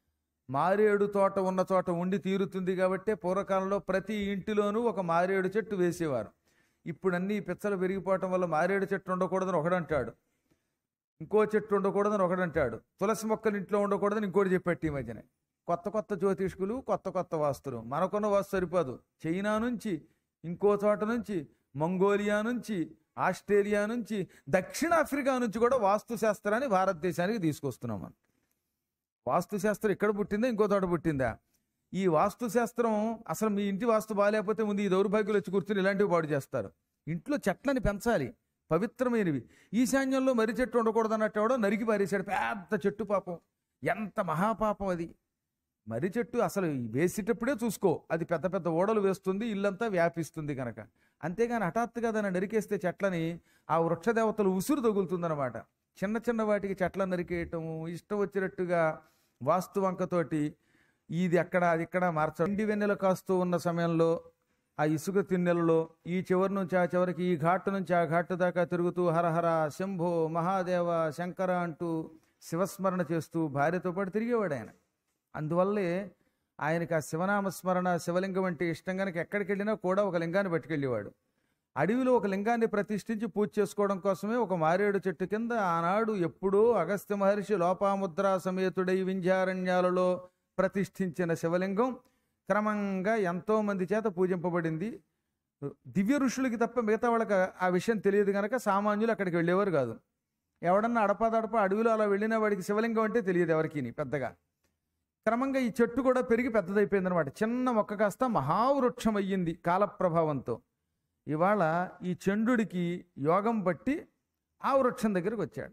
మారేడు తోట ఉన్న చోట ఉండి తీరుతుంది కాబట్టి పూర్వకాలంలో ప్రతి ఇంటిలోనూ ఒక మారేడు చెట్టు వేసేవారు ఇప్పుడు అన్ని పిచ్చలు పెరిగిపోవటం వల్ల మారేడు చెట్టు ఉండకూడదని ఒకడంటాడు ఇంకో చెట్టు ఉండకూడదని ఒకడంటాడు తులసి మొక్కలు ఇంట్లో ఉండకూడదని ఇంకోటి చెప్పాడు ఈ మధ్యనే కొత్త కొత్త జ్యోతిష్కులు కొత్త కొత్త వాస్తులు మనకున్న వాస్తు సరిపోదు చైనా నుంచి ఇంకో చోట నుంచి మంగోలియా నుంచి ఆస్ట్రేలియా నుంచి దక్షిణాఫ్రికా నుంచి కూడా వాస్తు శాస్త్రాన్ని భారతదేశానికి తీసుకొస్తున్నాం మనం వాస్తు శాస్త్రం ఇక్కడ పుట్టిందా ఇంకో చోట పుట్టిందా ఈ వాస్తు శాస్త్రం అసలు మీ ఇంటి వాస్తు బాగాలేకపోతే ముందు ఈ దౌర్భాగ్యులు వచ్చి కూర్చుని ఇలాంటివి పాడు చేస్తారు ఇంట్లో చెట్లని పెంచాలి పవిత్రమైనవి ఈశాన్యంలో మర్రి చెట్టు ఉండకూడదు అన్నట్టు ఎవడో నరికి పారేశాడు పెద్ద చెట్టు పాపం ఎంత మహాపాపం అది మర్రి చెట్టు అసలు వేసేటప్పుడే చూసుకో అది పెద్ద పెద్ద ఓడలు వేస్తుంది ఇల్లంతా వ్యాపిస్తుంది కనుక అంతేగాని హఠాత్తుగా దాన్ని నరికేస్తే చెట్లని ఆ వృక్షదేవతలు ఉసురు తగులుతుందన్నమాట చిన్న చిన్న వాటికి చెట్లను నరికేయటము ఇష్టం వచ్చినట్టుగా వాస్తు వంకతోటి ఇది అక్కడ అది ఇక్కడ మార్చ ఎండి వెన్నెల కాస్తూ ఉన్న సమయంలో ఆ ఇసుక తిన్నెలలో ఈ చివరి నుంచి ఆ చివరికి ఈ ఘాటు నుంచి ఆ ఘాటు దాకా తిరుగుతూ హరహర శంభో మహాదేవ శంకర అంటూ శివస్మరణ చేస్తూ భార్యతో పాటు తిరిగేవాడు ఆయన అందువల్లే ఆయనకి ఆ శివనామస్మరణ శివలింగం అంటే ఇష్టం కనుక ఎక్కడికి వెళ్ళినా కూడా ఒక లింగాన్ని పట్టుకెళ్ళేవాడు అడవిలో ఒక లింగాన్ని ప్రతిష్ఠించి పూజ చేసుకోవడం కోసమే ఒక మారేడు చెట్టు కింద ఆనాడు ఎప్పుడో అగస్త్య మహర్షి లోపాముద్రా సమేతుడై వింధ్యారణ్యాలలో ప్రతిష్ఠించిన శివలింగం క్రమంగా ఎంతో మంది చేత పూజింపబడింది దివ్య ఋషులకి తప్ప మిగతా వాళ్ళకి ఆ విషయం తెలియదు కనుక సామాన్యులు అక్కడికి వెళ్ళేవారు కాదు ఎవడన్నా అడపాదడప అడవిలో అలా వెళ్ళిన వాడికి శివలింగం అంటే తెలియదు ఎవరికి పెద్దగా క్రమంగా ఈ చెట్టు కూడా పెరిగి పెద్దదైపోయింది అనమాట చిన్న మొక్క కాస్త మహావృక్షం అయ్యింది కాలప్రభావంతో ఇవాళ ఈ చండుడికి యోగం బట్టి ఆ వృక్షం దగ్గరికి వచ్చాడు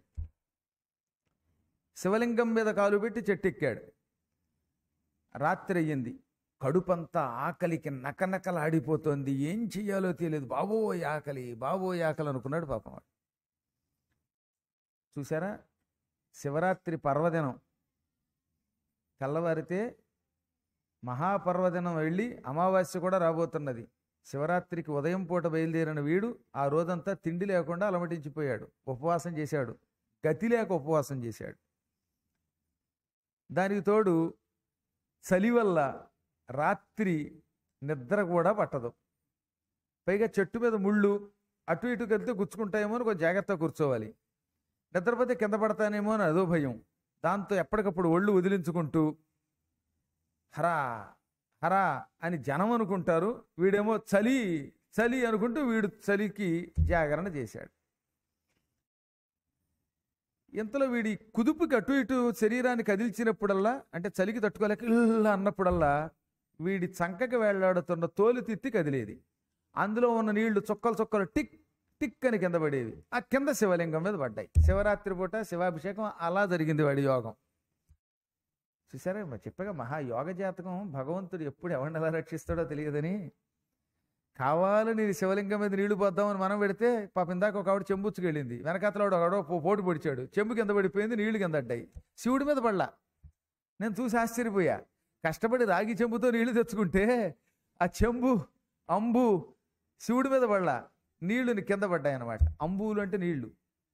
శివలింగం మీద కాలు పెట్టి చెట్టు ఎక్కాడు రాత్రి అయ్యింది కడుపంతా ఆకలికి నకనకలాడిపోతోంది ఏం చెయ్యాలో తెలియదు బాబోయ్ ఆకలి బాబోయ్ ఆకలి అనుకున్నాడు పాపం వాడు చూసారా శివరాత్రి పర్వదినం తెల్లవారితే మహాపర్వదినం వెళ్ళి అమావాస్య కూడా రాబోతున్నది శివరాత్రికి ఉదయం పూట బయలుదేరిన వీడు ఆ రోజంతా తిండి లేకుండా అలమటించిపోయాడు ఉపవాసం చేశాడు గతి లేక ఉపవాసం చేశాడు దానికి తోడు చలి వల్ల రాత్రి నిద్ర కూడా పట్టదు పైగా చెట్టు మీద ముళ్ళు అటు ఇటు కదిలితే గుచ్చుకుంటాయేమో అని కొంచెం జాగ్రత్తగా కూర్చోవాలి నిద్రపోతే కింద పడతానేమో అని అదో భయం దాంతో ఎప్పటికప్పుడు ఒళ్ళు వదిలించుకుంటూ హరా హరా అని జనం అనుకుంటారు వీడేమో చలి చలి అనుకుంటూ వీడు చలికి జాగరణ చేశాడు ఇంతలో వీడి కుదుపుకి అటు ఇటు శరీరాన్ని కదిల్చినప్పుడల్లా అంటే చలికి తట్టుకోలేక ఇలా అన్నప్పుడల్లా వీడి చంకకి వేళ్లాడుతున్న తోలు తిత్తి కదిలేది అందులో ఉన్న నీళ్లు చుక్కలు చుక్కలు టిక్ టిక్ అని కింద పడేవి ఆ కింద శివలింగం మీద పడ్డాయి శివరాత్రి పూట శివాభిషేకం అలా జరిగింది వాడి యోగం చూసారా మరి చెప్పగా మహా యోగ జాతకం భగవంతుడు ఎప్పుడు ఎవరిని ఎలా రక్షిస్తాడో తెలియదని కావాలని శివలింగం మీద నీళ్లు పోద్దామని మనం పెడితే పాప ఇందాక ఒక ఆవిడ చెంబుచ్చుకెళ్ళింది వెనకాతలో ఒక ఆవిడ పో- పోటు పొడిచాడు చెంబు కింద పడిపోయింది నీళ్లు కింద అడ్డాయి శివుడి మీద పడలా నేను చూసి ఆశ్చర్యపోయా కష్టపడి రాగి చెంబుతో నీళ్లు తెచ్చుకుంటే ఆ చెంబు అంబు శివుడి మీద పడలా నీళ్లు కింద పడ్డాయి అన్నమాట అంబులు అంటే నీళ్లు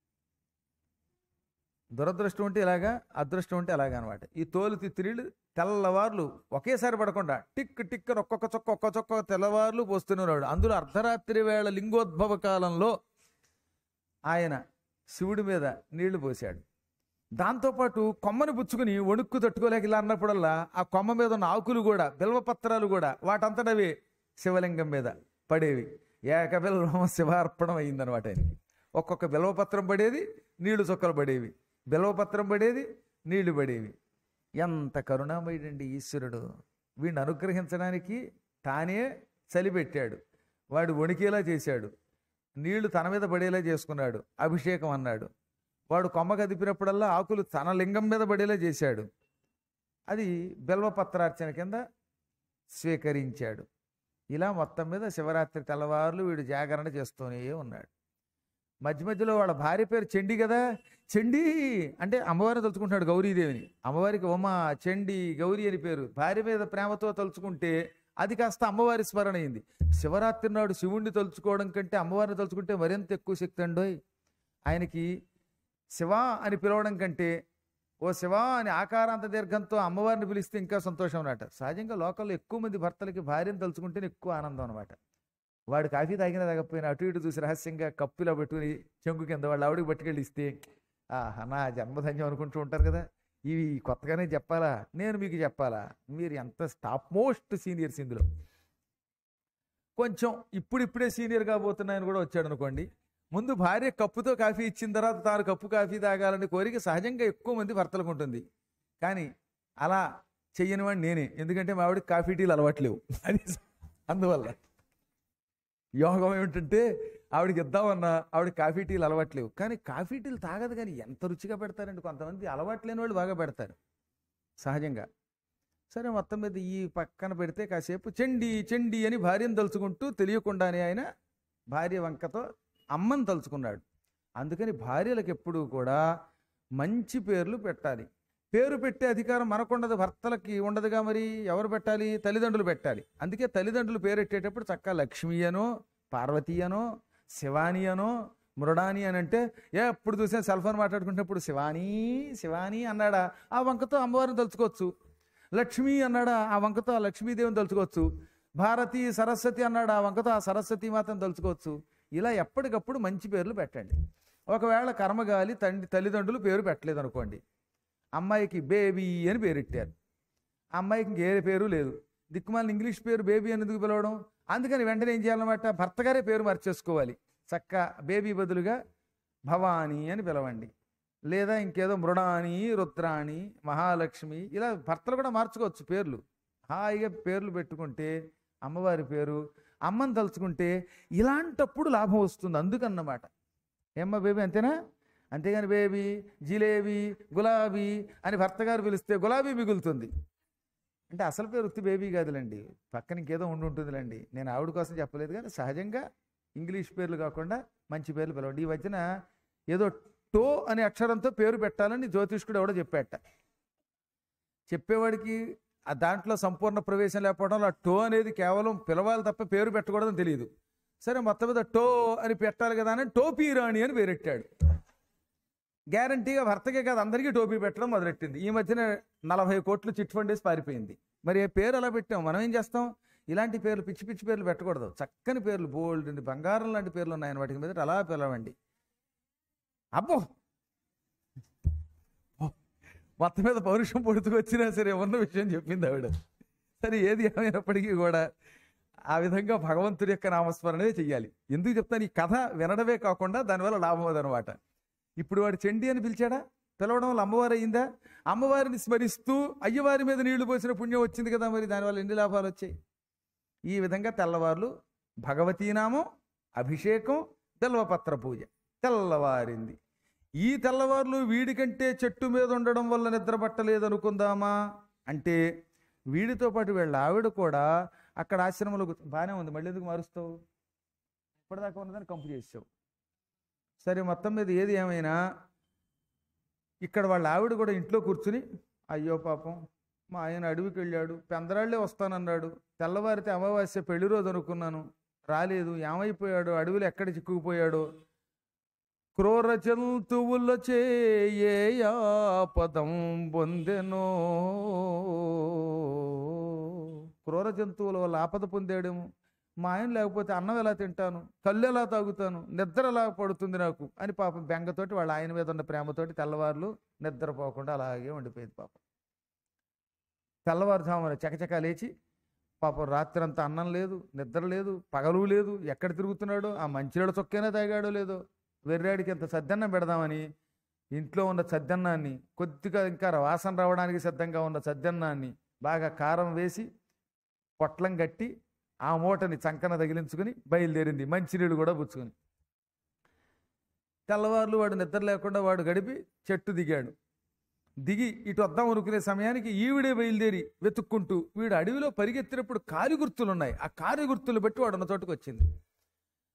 దురదృష్టం ఉంటే ఇలాగా అదృష్టం ఉంటే అలాగా అనమాట ఈ తోలు తిత్తిరీళ్ళు తెల్లవార్లు ఒకేసారి పడకుండా టిక్ టిక్ అని ఒక్కొక్క చొక్క ఒక్క చొక్క తెల్లవార్లు పోస్తున్నాడు అందులో అర్ధరాత్రి వేళ లింగోద్భవ కాలంలో ఆయన శివుడి మీద నీళ్లు పోశాడు దాంతోపాటు కొమ్మని పుచ్చుకుని వణుక్కు తట్టుకోలేక ఇలా అన్నప్పుడల్లా ఆ కొమ్మ మీద ఉన్న ఆకులు కూడా బిల్వపత్రాలు కూడా వాటంతటవే శివలింగం మీద పడేవి ఏక బిల్వం శివార్పణం అయిందనమాట ఆయనకి ఒక్కొక్క బిల్వపత్రం పడేది నీళ్లు చుక్కలు పడేవి బిల్వపత్రం పడేది నీళ్లు పడేవి ఎంత కరుణామయుడండి ఈశ్వరుడు వీడిని అనుగ్రహించడానికి తానే చలిపెట్టాడు వాడు వణికేలా చేశాడు నీళ్లు తన మీద పడేలా చేసుకున్నాడు అభిషేకం అన్నాడు వాడు కొమ్మ కదిపినప్పుడల్లా ఆకులు తన లింగం మీద పడేలా చేశాడు అది బిల్వపత్రార్చన కింద స్వీకరించాడు ఇలా మొత్తం మీద శివరాత్రి తెల్లవారులు వీడు జాగరణ చేస్తూనే ఉన్నాడు మధ్య మధ్యలో వాళ్ళ భార్య పేరు చండి కదా చండి అంటే అమ్మవారిని తలుచుకుంటున్నాడు గౌరీదేవిని అమ్మవారికి ఉమ చండి గౌరీ అని పేరు భార్య మీద ప్రేమతో తలుచుకుంటే అది కాస్త అమ్మవారి స్మరణ అయింది శివరాత్రి నాడు శివుణ్ణి తలుచుకోవడం కంటే అమ్మవారిని తలుచుకుంటే మరింత ఎక్కువ శక్తి అండోయ్ ఆయనకి శివ అని పిలవడం కంటే ఓ శివ అని ఆకారాంత దీర్ఘంతో అమ్మవారిని పిలిస్తే ఇంకా సంతోషం అన్నమాట సహజంగా లోకల్లో ఎక్కువ మంది భర్తలకి భార్యను తలుచుకుంటేనే ఎక్కువ ఆనందం అనమాట వాడు కాఫీ తాగినా తాగకపోయినా అటు ఇటు చూసి రహస్యంగా కప్పులో పెట్టుకుని చెంగు కింద వాళ్ళ ఆవిడకి పట్టుకెళ్ళి ఇస్తే ఆహా నా జన్మధన్యం అనుకుంటూ ఉంటారు కదా ఇవి కొత్తగానే చెప్పాలా నేను మీకు చెప్పాలా మీరు ఎంత టాప్ మోస్ట్ సీనియర్స్ ఇందులో కొంచెం ఇప్పుడిప్పుడే సీనియర్ కాబోతున్నాయని కూడా వచ్చాడు అనుకోండి ముందు భార్య కప్పుతో కాఫీ ఇచ్చిన తర్వాత తాను కప్పు కాఫీ తాగాలని కోరిక సహజంగా ఎక్కువ మంది భర్తలకు ఉంటుంది కానీ అలా చెయ్యని వాడిని నేనే ఎందుకంటే మా ఆవిడకి కాఫీ టీలు అలవాట్లేవు అది అందువల్ల యోగం ఏమిటంటే ఆవిడకి ఇద్దామన్నా ఆవిడ కాఫీ టీలు అలవాట్లేవు కానీ కాఫీ టీలు తాగదు కానీ ఎంత రుచిగా పెడతారండి కొంతమంది అలవాట్లేని వాళ్ళు బాగా పెడతారు సహజంగా సరే మొత్తం మీద ఈ పక్కన పెడితే కాసేపు చెండి చెండి అని భార్యను తలుచుకుంటూ తెలియకుండానే ఆయన భార్య వంకతో అమ్మని తలుచుకున్నాడు అందుకని భార్యలకు ఎప్పుడూ కూడా మంచి పేర్లు పెట్టాలి పేరు పెట్టే అధికారం మనకుండదు భర్తలకి ఉండదుగా మరి ఎవరు పెట్టాలి తల్లిదండ్రులు పెట్టాలి అందుకే తల్లిదండ్రులు పేరెట్టేటప్పుడు చక్కగా లక్ష్మి అనో పార్వతి అనో శివాని అనో మృడాని అని అంటే ఏ ఎప్పుడు చూసినా సెల్ ఫోన్ మాట్లాడుకునేటప్పుడు శివాని శివాని అన్నాడా ఆ వంకతో అమ్మవారిని తలుచుకోవచ్చు లక్ష్మి అన్నాడా ఆ వంకతో ఆ లక్ష్మీదేవిని తలుచుకోవచ్చు భారతి సరస్వతి అన్నాడు ఆ వంకతో ఆ సరస్వతి మాతను తలుచుకోవచ్చు ఇలా ఎప్పటికప్పుడు మంచి పేర్లు పెట్టండి ఒకవేళ కర్మగాలి తండ్రి తల్లిదండ్రులు పేరు పెట్టలేదు అనుకోండి అమ్మాయికి బేబీ అని పేరెట్టారు ఆ అమ్మాయికి ఇంకే పేరు లేదు దిక్కుమాలిన ఇంగ్లీష్ పేరు బేబీ అని ఎందుకు పిలవడం అందుకని వెంటనే ఏం చేయాలన్నమాట భర్త గారే పేరు మార్చేసుకోవాలి చక్క బేబీ బదులుగా భవానీ అని పిలవండి లేదా ఇంకేదో మృడాని రుద్రాణి మహాలక్ష్మి ఇలా భర్తలు కూడా మార్చుకోవచ్చు పేర్లు హాయిగా పేర్లు పెట్టుకుంటే అమ్మవారి పేరు అమ్మని తలుచుకుంటే ఇలాంటప్పుడు లాభం వస్తుంది అందుకన్నమాట ఏమ్మ బేబీ అంతేనా అంతేగాని బేబీ జిలేబీ గులాబీ అని భర్త గారు పిలిస్తే గులాబీ మిగులుతుంది అంటే అసలు పేరు ఉత్తి బేబీ కాదులేండి పక్కన ఇంకేదో ఉండి ఉంటుందిలేండి నేను ఆవిడ కోసం చెప్పలేదు కానీ సహజంగా ఇంగ్లీష్ పేర్లు కాకుండా మంచి పేర్లు పిలవండి ఈ మధ్యన ఏదో టో అనే అక్షరంతో పేరు పెట్టాలని జ్యోతిష్కుడు ఎవడో చెప్పాట చెప్పేవాడికి ఆ దాంట్లో సంపూర్ణ ప్రవేశం లేకపోవడం వల్ల ఆ టో అనేది కేవలం పిలవాలి తప్ప పేరు పెట్టకూడదని తెలియదు సరే మొత్తం మీద టో అని పెట్టాలి కదా అని టోపీ రాణి అని పేరెట్టాడు గ్యారంటీగా భర్తకే కాదు అందరికీ టోపీ పెట్టడం మొదలెట్టింది ఈ మధ్యన నలభై కోట్లు చిట్ ఫండ్ వేసి పారిపోయింది మరి ఏ పేరు అలా పెట్టాం మనం ఏం చేస్తాం ఇలాంటి పేర్లు పిచ్చి పిచ్చి పేర్లు పెట్టకూడదు చక్కని పేర్లు బోల్డ్ బంగారం లాంటి పేర్లు ఉన్నాయని వాటికి మీద అలా పిలవండి అబ్బో మొత్తం మీద పౌరుషం పొడుతుకొచ్చినా సరే ఉన్న విషయం చెప్పింది ఆవిడ సరే ఏది ఏమైనప్పటికీ కూడా ఆ విధంగా భగవంతుడి యొక్క నామస్మరణే చెయ్యాలి ఎందుకు చెప్తాను ఈ కథ వినడమే కాకుండా దానివల్ల లాభం అదనమాట ఇప్పుడు వాడు చెండి అని పిలిచాడా పిలవడం వల్ల అమ్మవారు అయిందా అమ్మవారిని స్మరిస్తూ అయ్యవారి మీద నీళ్లు పోసిన పుణ్యం వచ్చింది కదా మరి దానివల్ల ఎన్ని లాభాలు వచ్చాయి ఈ విధంగా తెల్లవార్లు భగవతీనామం అభిషేకం తెల్లవపత్ర పూజ తెల్లవారింది ఈ తెల్లవార్లు వీడికంటే చెట్టు మీద ఉండడం వల్ల నిద్ర పట్టలేదు అనుకుందామా అంటే వీడితో పాటు వీళ్ళ ఆవిడ కూడా అక్కడ ఆశ్రమంలో కూర్చో- బాగానే ఉంది మళ్ళీ ఎందుకు మారుస్తావు ఇప్పటిదాకా ఉన్నదాన్ని కంపు చేసావు సరే మొత్తం మీద ఏది ఏమైనా ఇక్కడ వాళ్ళ ఆవిడ కూడా ఇంట్లో కూర్చుని అయ్యో పాపం మా ఆయన అడవికి వెళ్ళాడు పెందరాళ్ళే వస్తానన్నాడు తెల్లవారితే అమావాస్య పెళ్లి రోజు అనుకున్నాను రాలేదు ఏమైపోయాడు అడవిలో ఎక్కడ చిక్కుకుపోయాడో క్రూర జంతువుల చేయపదం పొందెనో క్రూర జంతువుల వల్ల ఆపద పొందాడేమో మా ఆయన లేకపోతే అన్నం ఎలా తింటాను కళ్ళు ఎలా తాగుతాను నిద్ర ఎలా పడుతుంది నాకు అని పాపం బెంగతోటి వాళ్ళ ఆయన మీద ఉన్న ప్రేమతోటి తెల్లవారులు నిద్రపోకుండా అలాగే ఉండిపోయింది పాపం తెల్లవారుజామున చకచకా లేచి పాపం రాత్రి అంతా అన్నం లేదు నిద్ర లేదు పగలు లేదు ఎక్కడ తిరుగుతున్నాడో ఆ మంచినీళ్ళ చొక్కైనా తాగాడో లేదో వెర్రాడికి ఇంత సద్దన్నం పెడదామని ఇంట్లో ఉన్న సద్దన్నాన్ని కొద్దిగా ఇంకా వాసన రావడానికి సిద్ధంగా ఉన్న సద్దన్నాన్ని బాగా కారం వేసి పొట్లం కట్టి ఆ మూటని చంకన తగిలించుకుని బయలుదేరింది మంచినీళ్ళు కూడా పుచ్చుకుని తెల్లవారులు వాడు నిద్ర లేకుండా వాడు గడిపి చెట్టు దిగాడు దిగి ఇటు వద్దాం అనుకునే సమయానికి ఈవిడే బయలుదేరి వెతుక్కుంటూ వీడు అడవిలో పరిగెత్తినప్పుడు కారు గుర్తులు ఉన్నాయి ఆ కారు గుర్తులు బట్టి వాడు ఉన్న చోటుకు వచ్చింది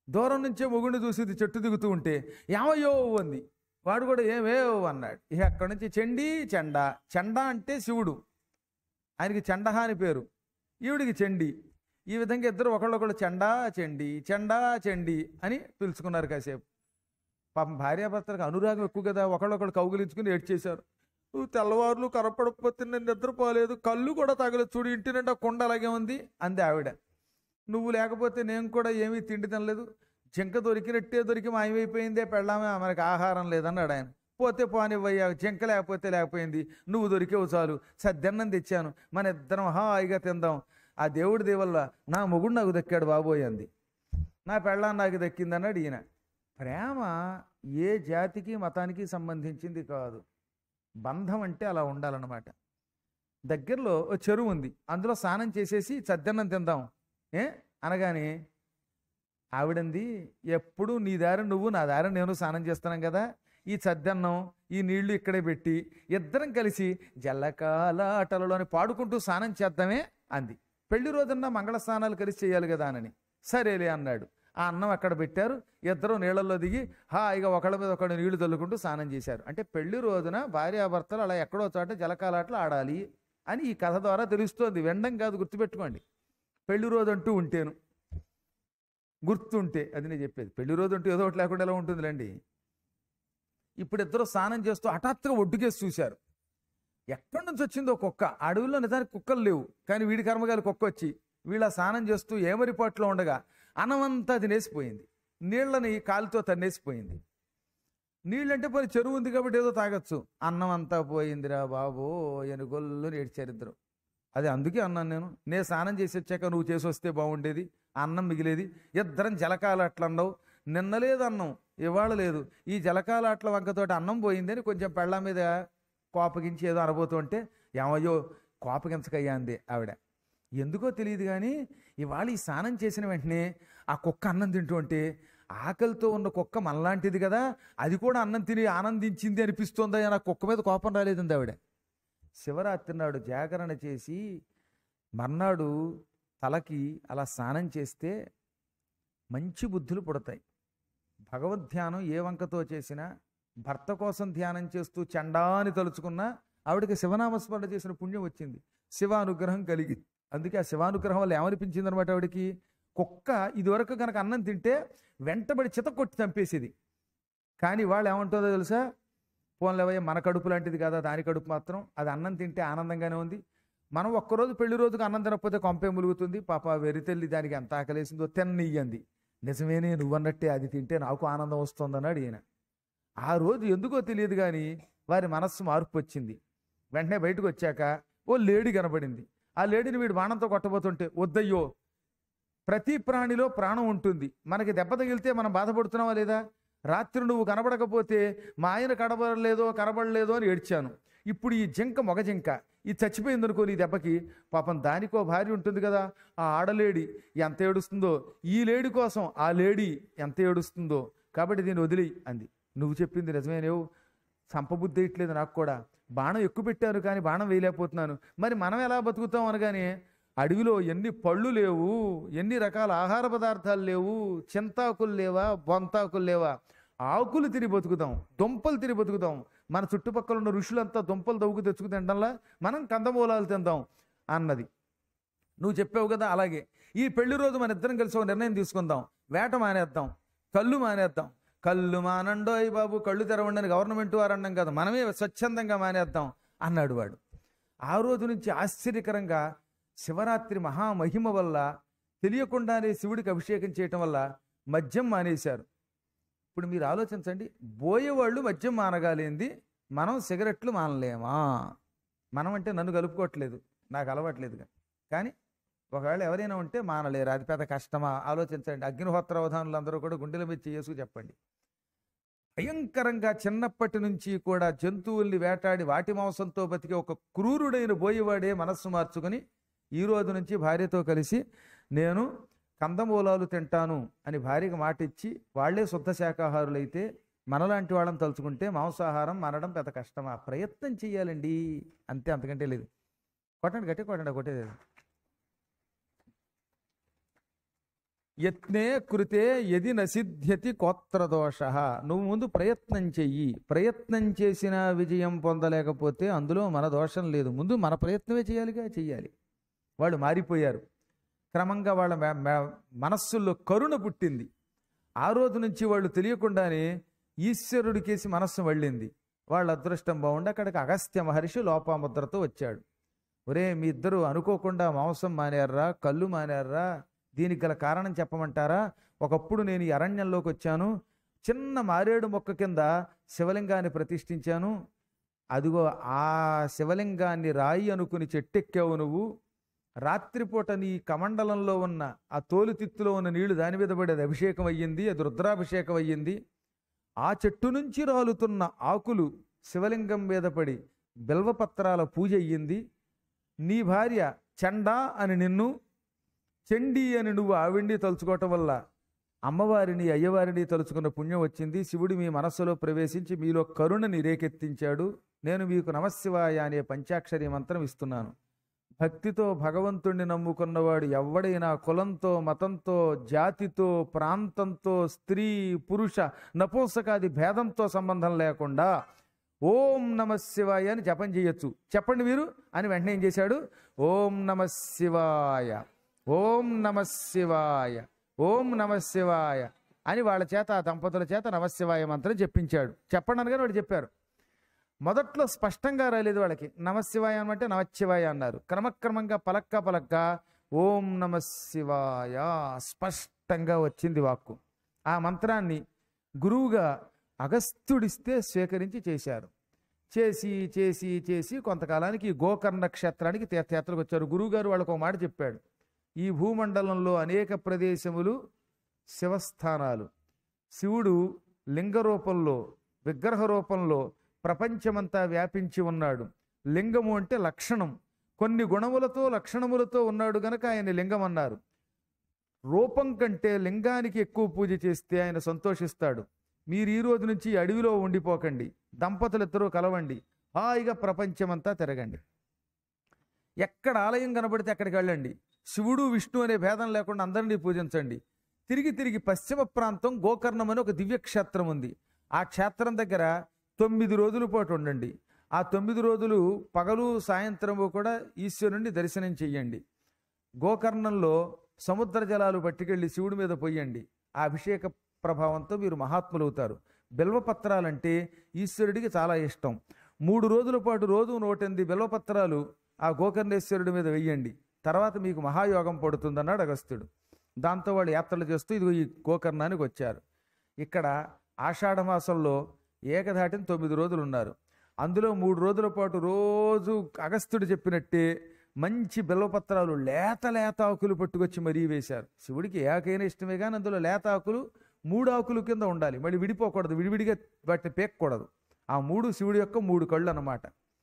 దూరం నుంచే మొగుడిని చూసి ఇది చెట్టు దిగుతూ ఉంటే ఏమయ్యో అంది వాడు కూడా ఏమేవ్ అన్నాడు ఇక అక్కడి నుంచి చెండి చెండ చెండ అంటే శివుడు ఆయనకి చెండహ అని పేరు ఈవిడికి చెండి ఈ విధంగా ఇద్దరు ఒకళ్ళొకళ్ళు చెండా చెండి చెండా చెండి అని పిలుచుకున్నారు కాసేపు పాపం భార్యాభర్తలకు అనురాగం ఎక్కువ కదా ఒకళ్ళొకళ్ళు కౌగిలించుకుని ఏడ్చేశారు నువ్వు తెల్లవారులు కనపడకపోతే నేను నిద్రపోలేదు కళ్ళు కూడా తగలేదు చూడు ఇంటి నిండా కొండ అలాగే ఉంది అంది ఆవిడ నువ్వు లేకపోతే నేను కూడా ఏమీ తిండి తినలేదు జింక దొరికినట్టే దొరికి మాయమైపోయిందే పెళ్ళామే మనకి ఆహారం లేదన్నాడు ఆయన పోతే పోనివ్వయ్యా జింక లేకపోతే లేకపోయింది నువ్వు దొరికేవు చాలు సద్దన్నం తెచ్చాను మన ఇద్దరం హాయిగా తిందాం ఆ దేవుడి దేవల్ల నా మొగుడు నాకు దక్కాడు బాబోయ్ అంది నా పెళ్ళాం నాకు దక్కిందన్నాడు ఈయన ప్రేమ ఏ జాతికి మతానికి సంబంధించింది కాదు బంధం అంటే అలా ఉండాలన్నమాట దగ్గరలో ఓ చెరువు ఉంది అందులో స్నానం చేసేసి సద్దన్నం తిందాం ఏ అనగానే ఆవిడంది ఎప్పుడు నీ దారి నువ్వు నా దారి నేను స్నానం చేస్తున్నాం కదా ఈ సద్దన్నం ఈ నీళ్లు ఇక్కడే పెట్టి ఇద్దరం కలిసి జల్లకాలాటలలోని పాడుకుంటూ స్నానం చేద్దామే అంది పెళ్లి రోజున మంగళ స్నానాలు కలిసి చేయాలి కదా అని సరేలే అన్నాడు ఆ అన్నం అక్కడ పెట్టారు ఇద్దరు నీళ్ళల్లో దిగి హాయిగా ఒకళ్ళ మీద ఒకళ్ళు నీళ్లు చల్లుకుంటూ స్నానం చేశారు అంటే పెళ్లి రోజున భార్యాభర్తలు అలా ఎక్కడో చోట జలకాలాటలు ఆడాలి అని ఈ కథ ద్వారా తెలుస్తోంది వెండం కాదు గుర్తుపెట్టుకోండి పెళ్లి రోజు అంటూ ఉంటేను గుర్తుంటే అది నేను చెప్పేది పెళ్లి రోజు అంటూ ఏదో ఒకటి లేకుండా ఎలా ఉంటుందిలేండి ఇప్పుడు ఇద్దరు స్నానం చేస్తూ హఠాత్తుగా ఒడ్డుకేసి చూశారు ఎక్కడి నుంచి వచ్చిందో కుక్క అడవుల్లో నిజానికి కుక్కలు లేవు కానీ వీడి కర్మగాలి కుక్క వచ్చి వీళ్ళ స్నానం చేస్తూ ఏమరిపాట్లో ఉండగా అన్నమంతా తినేసిపోయింది నీళ్ళని కాలుతో తన్నేసిపోయింది నీళ్ళంటే పోయి చెరువు ఉంది కాబట్టి ఏదో తాగొచ్చు అన్నం అంతా పోయిందిరా బాబో ఎనుగొల్లు ఏడ్చారు ఇద్దరు అది అందుకే అన్నాను నేను నేను స్నానం చేసి వచ్చాక నువ్వు చేసి వస్తే బాగుండేది అన్నం మిగిలేది ఇద్దరం జలకాలాట్లు అన్నావు నిన్న లేదు అన్నం ఇవాళ లేదు ఈ జలకాలాట్ల వంకతోటి అన్నం పోయిందని కొంచెం పెళ్ళ మీద కోపగించి ఏదో అనబోతుంటే ఏమయ్యో కోపగించకయ్యా అంది ఆవిడ ఎందుకో తెలియదు కానీ ఇవాళ ఈ స్నానం చేసిన వెంటనే ఆ కుక్క అన్నం తింటూ ఉంటే ఆకలితో ఉన్న కుక్క మనలాంటిది కదా అది కూడా అన్నం తిని ఆనందించింది అనిపిస్తుందా నా కుక్క మీద కోపం రాలేదండి ఆవిడ శివరాత్రి నాడు జాగరణ చేసి మర్నాడు తలకి అలా స్నానం చేస్తే మంచి బుద్ధులు పుడతాయి భగవద్ ధ్యానం ఏ వంకతో చేసినా భర్త కోసం ధ్యానం చేస్తూ చండాని తలుచుకున్నా ఆవిడకి శివనామస్మరణ చేసిన పుణ్యం వచ్చింది శివానుగ్రహం కలిగి అందుకే ఆ శివానుగ్రహం వల్ల ఏమనిపించింది అనమాట ఆవిడకి కుక్క ఇదివరకు కనుక అన్నం తింటే వెంటబడి చిత కొట్టి చంపేసేది కానీ వాళ్ళు ఏమంటుందో తెలుసా పోన్లేవయ్య మన కడుపు లాంటిది కదా దాని కడుపు మాత్రం అది అన్నం తింటే ఆనందంగానే ఉంది మనం ఒక్కరోజు పెళ్లి రోజుకి అన్నం తినకపోతే కొంపే ములుగుతుంది పాప వెరితెల్లి దానికి ఎంత ఆకలేసిందో తిన్నయ్యంది నిజమేనే నువ్వన్నట్టే అది తింటే నాకు ఆనందం వస్తుందన్నాడు ఈయన ఆ రోజు ఎందుకో తెలియదు కానీ వారి మనస్సు మార్పు వచ్చింది వెంటనే బయటకు వచ్చాక ఓ లేడీ కనబడింది ఆ లేడీని వీడు బాణంతో కొట్టబోతుంటే వద్దయ్యో ప్రతి ప్రాణిలో ప్రాణం ఉంటుంది మనకి దెబ్బ తగిలితే మనం బాధపడుతున్నావా లేదా రాత్రి నువ్వు కనబడకపోతే మా ఆయన కనబడలేదో కనబడలేదో అని ఏడ్చాను ఇప్పుడు ఈ జింక మొగ జింక ఇది చచ్చిపోయింది అనుకో నీ దెబ్బకి పాపం దానికో భార్య ఉంటుంది కదా ఆ ఆడలేడి ఎంత ఏడుస్తుందో ఈ లేడీ కోసం ఆ లేడీ ఎంత ఏడుస్తుందో కాబట్టి దీన్ని వదిలి అంది నువ్వు చెప్పింది నిజమేనేవు చంపబుద్ధి ఇట్లేదు నాకు కూడా బాణం ఎక్కువ పెట్టారు కానీ బాణం వేయలేకపోతున్నాను మరి మనం ఎలా బతుకుతాం అనగానే అడవిలో ఎన్ని పళ్ళు లేవు ఎన్ని రకాల ఆహార పదార్థాలు లేవు చింతాకులు లేవా బొంతాకులు లేవా ఆకులు తిరిగి బతుకుతాం దుంపలు తిరిగి బతుకుతాం మన చుట్టుపక్కల ఉన్న ఋషులంతా దుంపలు దవ్వుకు తెచ్చుకు తినడంలా మనం కందమూలాలు తిందాం అన్నది నువ్వు చెప్పావు కదా అలాగే ఈ పెళ్లి రోజు మన ఇద్దరం కలిసి ఒక నిర్ణయం తీసుకుందాం వేట మానేద్దాం కళ్ళు మానేద్దాం కళ్ళు మానండోయ్ బాబు కళ్ళు తెరవండి అని గవర్నమెంట్ వారు అన్నాం కదా మనమే స్వచ్ఛందంగా మానేద్దాం అన్నాడు వాడు ఆ రోజు నుంచి ఆశ్చర్యకరంగా శివరాత్రి మహామహిమ వల్ల తెలియకుండానే శివుడికి అభిషేకం చేయటం వల్ల మద్యం మానేశారు ఇప్పుడు మీరు ఆలోచించండి బోయేవాళ్ళు మద్యం మానగాలేంది మనం సిగరెట్లు మానలేమా మనం అంటే నన్ను కలుపుకోవట్లేదు నాకు అలవాట్లేదుగా కానీ ఒకవేళ ఎవరైనా ఉంటే మానలేరు అది పెద్ద కష్టమా ఆలోచించండి అగ్నిహోత్ర అవధానులు అందరూ కూడా గుండెల మీద చేసుకు చెప్పండి భయంకరంగా చిన్నప్పటి నుంచి కూడా జంతువుల్ని వేటాడి వాటి మాంసంతో బతికే ఒక క్రూరుడైన బోయేవాడే మనస్సు మార్చుకొని ఈ రోజు నుంచి భార్యతో కలిసి నేను కందమూలాలు తింటాను అని భార్యకి మాట ఇచ్చి వాళ్లే శుద్ధ శాకాహారులైతే మనలాంటి వాళ్ళని తలుచుకుంటే మాంసాహారం మనడం పెద్ద కష్టమా ప్రయత్నం చెయ్యాలండి అంతే అంతకంటే లేదు కొట్టండి గట్టి కొట్టండి కొట్టేది యత్నే కృతే యది నసిద్ధ్యతి కోత్రదోష నువ్వు ముందు ప్రయత్నం చెయ్యి ప్రయత్నం చేసిన విజయం పొందలేకపోతే అందులో మన దోషం లేదు ముందు మన ప్రయత్నమే చేయాలిగా చెయ్యాలి వాళ్ళు మారిపోయారు క్రమంగా వాళ్ళ మె- మె- మనస్సుల్లో కరుణ పుట్టింది ఆ రోజు నుంచి వాళ్ళు తెలియకుండానే ఈశ్వరుడికేసి మనస్సు వెళ్ళింది వాళ్ళ అదృష్టం బాగుండి అక్కడికి అగస్త్య మహర్షి లోపాముద్రతో వచ్చాడు ఒరే మీ ఇద్దరు అనుకోకుండా మాంసం మానేర్రా కళ్ళు మానేర్రా దీనికి గల కారణం చెప్పమంటారా ఒకప్పుడు నేను ఈ అరణ్యంలోకి వచ్చాను చిన్న మారేడు మొక్క కింద శివలింగాన్ని ప్రతిష్ఠించాను అదిగో ఆ శివలింగాన్ని రాయి అనుకుని చెట్టెక్కావు నువ్వు రాత్రిపూట నీ కమండలంలో ఉన్న ఆ తోలుతిత్తులో ఉన్న నీళ్లు దాని మీద పడి అది అభిషేకం అయ్యింది అది రుద్రాభిషేకం అయ్యింది ఆ చెట్టు నుంచి రాలుతున్న ఆకులు శివలింగం మీద పడి బిల్వపత్రాల పూజ అయ్యింది నీ భార్య చండా అని నిన్ను చండీ అని నువ్వు ఆవిండి తలుచుకోవటం వల్ల అమ్మవారిని అయ్యవారిని తలుచుకున్న పుణ్యం వచ్చింది శివుడు మీ మనస్సులో ప్రవేశించి మీలో కరుణని రేకెత్తించాడు నేను మీకు నమశివాయ అనే పంచాక్షరి మంత్రం ఇస్తున్నాను భక్తితో భగవంతుణ్ణి నమ్ముకున్నవాడు ఎవడైనా కులంతో మతంతో జాతితో ప్రాంతంతో స్త్రీ పురుష నపుంసకాది భేదంతో సంబంధం లేకుండా ఓం నమ శివాయ అని జపం చేయొచ్చు చెప్పండి మీరు అని వెంటనే ఏం చేశాడు ఓం నమ శివాయ ఓం నమ శివాయ ఓం నమ శివాయ అని వాళ్ళ చేత ఆ దంపతుల చేత నమశివాయ మంత్రం చెప్పించాడు చెప్పండి అనగానే వాడు చెప్పారు మొదట్లో స్పష్టంగా రాలేదు వాళ్ళకి నమశివాయ అంటే నమశివాయ అన్నారు క్రమక్రమంగా పలక్క పలక్క ఓం నమ శివాయ స్పష్టంగా వచ్చింది వాక్కు ఆ మంత్రాన్ని గురువుగా అగస్త్యుడిస్తే స్వీకరించి చేశారు చేసి చేసి చేసి కొంతకాలానికి ఈ గోకర్ణ క్షేత్రానికి తీర్థయాత్రకు వచ్చారు గురువుగారు వాళ్ళకు ఒక మాట చెప్పాడు ఈ భూమండలంలో అనేక ప్రదేశములు శివస్థానాలు శివుడు లింగ రూపంలో విగ్రహ రూపంలో ప్రపంచమంతా వ్యాపించి ఉన్నాడు లింగము అంటే లక్షణం కొన్ని గుణములతో లక్షణములతో ఉన్నాడు గనక ఆయన లింగం అన్నారు రూపం కంటే లింగానికి ఎక్కువ పూజ చేస్తే ఆయన సంతోషిస్తాడు మీరు ఈ రోజు నుంచి ఈ అడవిలో ఉండిపోకండి దంపతులిద్దరూ కలవండి హాయిగా ప్రపంచమంతా తిరగండి ఎక్కడ ఆలయం కనబడితే అక్కడికి వెళ్ళండి శివుడు విష్ణు అనే భేదం లేకుండా అందరినీ పూజించండి తిరిగి తిరిగి పశ్చిమ ప్రాంతం గోకర్ణం అని ఒక దివ్యక్షేత్రం ఉంది ఆ క్షేత్రం దగ్గర తొమ్మిది రోజుల పాటు ఉండండి ఆ తొమ్మిది రోజులు పగలు సాయంత్రము కూడా ఈశ్వరుణ్ణి దర్శనం చెయ్యండి గోకర్ణంలో సముద్ర జలాలు పట్టుకెళ్ళి శివుడి మీద పొయ్యండి ఆ అభిషేక ప్రభావంతో మీరు మహాత్ములవుతారు బిల్వపత్రాలంటే ఈశ్వరుడికి చాలా ఇష్టం మూడు రోజుల పాటు రోజు నూటెనిమిది బిల్వపత్రాలు ఆ గోకర్ణేశ్వరుడి మీద వెయ్యండి తర్వాత మీకు మహాయోగం పడుతుందన్నాడు అగస్త్యుడు దాంతో వాళ్ళు యాత్రలు చేస్తూ ఇదిగో ఈ గోకర్ణానికి వచ్చారు ఇక్కడ ఆషాఢ మాసంలో ఏకధాటిని తొమ్మిది రోజులు ఉన్నారు అందులో మూడు రోజుల పాటు రోజు అగస్త్యుడు చెప్పినట్టే మంచి బెల్లపత్రాలు లేత లేత ఆకులు పట్టుకొచ్చి మరీ వేశారు శివుడికి ఏ ఆకైనా ఇష్టమే కానీ అందులో లేత ఆకులు మూడు ఆకులు కింద ఉండాలి మళ్ళీ విడిపోకూడదు విడివిడిగా వాటిని పేక్కూడదు ఆ మూడు శివుడి యొక్క మూడు కళ్ళు అన్నమాట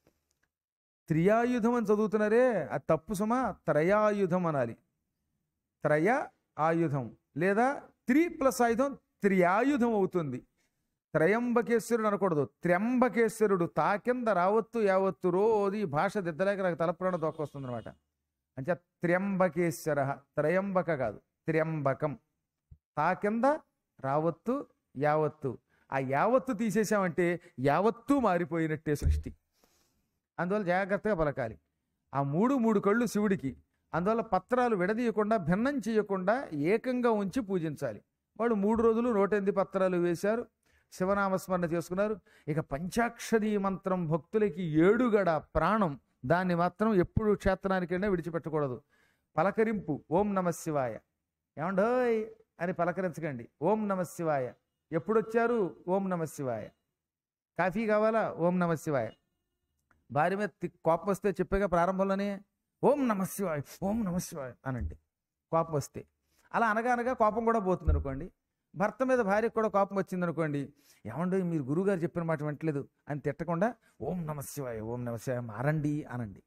త్రియాయుధం అని చదువుతున్నారే అది తప్పు సుమా త్రయాయుధం అనాలి త్రయ ఆయుధం లేదా త్రి ప్లస్ ఆయుధం త్రియాయుధం అవుతుంది త్రయంబకేశ్వరుడు అనకూడదు త్ర్యంబకేశ్వరుడు తా కింద రావత్తు యావత్తు రోజు ఈ భాష దిద్దలేక నాకు తలపురాణ దొక్కొస్తుంది అనమాట అంటే త్ర్యంబకేశ్వర త్రయంబక కాదు త్ర్యంబకం తా కింద రావత్తు యావత్తు ఆ యావత్తు తీసేసామంటే యావత్తు మారిపోయినట్టే సృష్టి అందువల్ల జాగ్రత్తగా పలకాలి ఆ మూడు మూడు కళ్ళు శివుడికి అందువల్ల పత్రాలు విడదీయకుండా భిన్నం చేయకుండా ఏకంగా ఉంచి పూజించాలి వాళ్ళు మూడు రోజులు నూట ఎనిమిది పత్రాలు వేశారు శివనామస్మరణ చేసుకున్నారు ఇక పంచాక్షరీ మంత్రం భక్తులకి ఏడుగడ ప్రాణం దాన్ని మాత్రం ఎప్పుడు క్షేత్రానికైనా విడిచిపెట్టకూడదు పలకరింపు ఓం నమ శివాయ ఏమండోయ్ అని పలకరించకండి ఓం నమ శివాయ ఎప్పుడు వచ్చారు ఓం నమ శివాయ కాఫీ కావాలా ఓం నమ శివాయ భార్య మీద తి- కోపం వస్తే చెప్పాక ప్రారంభంలోనే ఓం నమ శివాయ ఓం నమ శివాయ అనండి కోపం వస్తే అలా అనగా అనగా కోపం కూడా పోతుంది అనుకోండి భర్త మీద భార్యకు కూడా కోపం వచ్చింది అనుకోండి ఏమండి మీరు గురువుగారు చెప్పిన మాట వింటలేదు అని తిట్టకుండా ఓం నమ శివాయ ఓం నమ శివాయ మారండి అనండి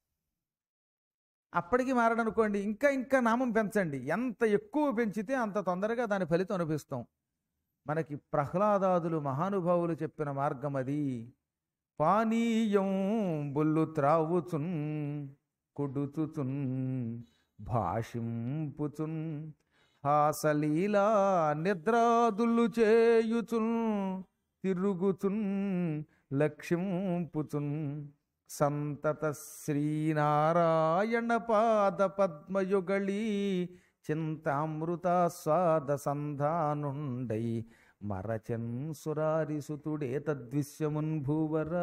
అప్పటికి మారడనుకోండి ఇంకా ఇంకా నామం పెంచండి ఎంత ఎక్కువ పెంచితే అంత తొందరగా దాని ఫలితం అనిపిస్తాం మనకి ప్రహ్లాదాదులు మహానుభావులు చెప్పిన మార్గం అది పానీయం బుల్లు త్రావుచున్ కొడుచుచున్ భాషింపుచున్ హాసలీలా నిద్రాదులు చేయుచున్ తిరుగుచున్ లక్ష్యంపుచున్ సంతత శ్రీనారాయణ పాద పద్మయుగళీ చింతామృతాస్వాద సంధానుండై మరచన్ సురారిసుతుడే తద్విశ్యమున్ భూవరా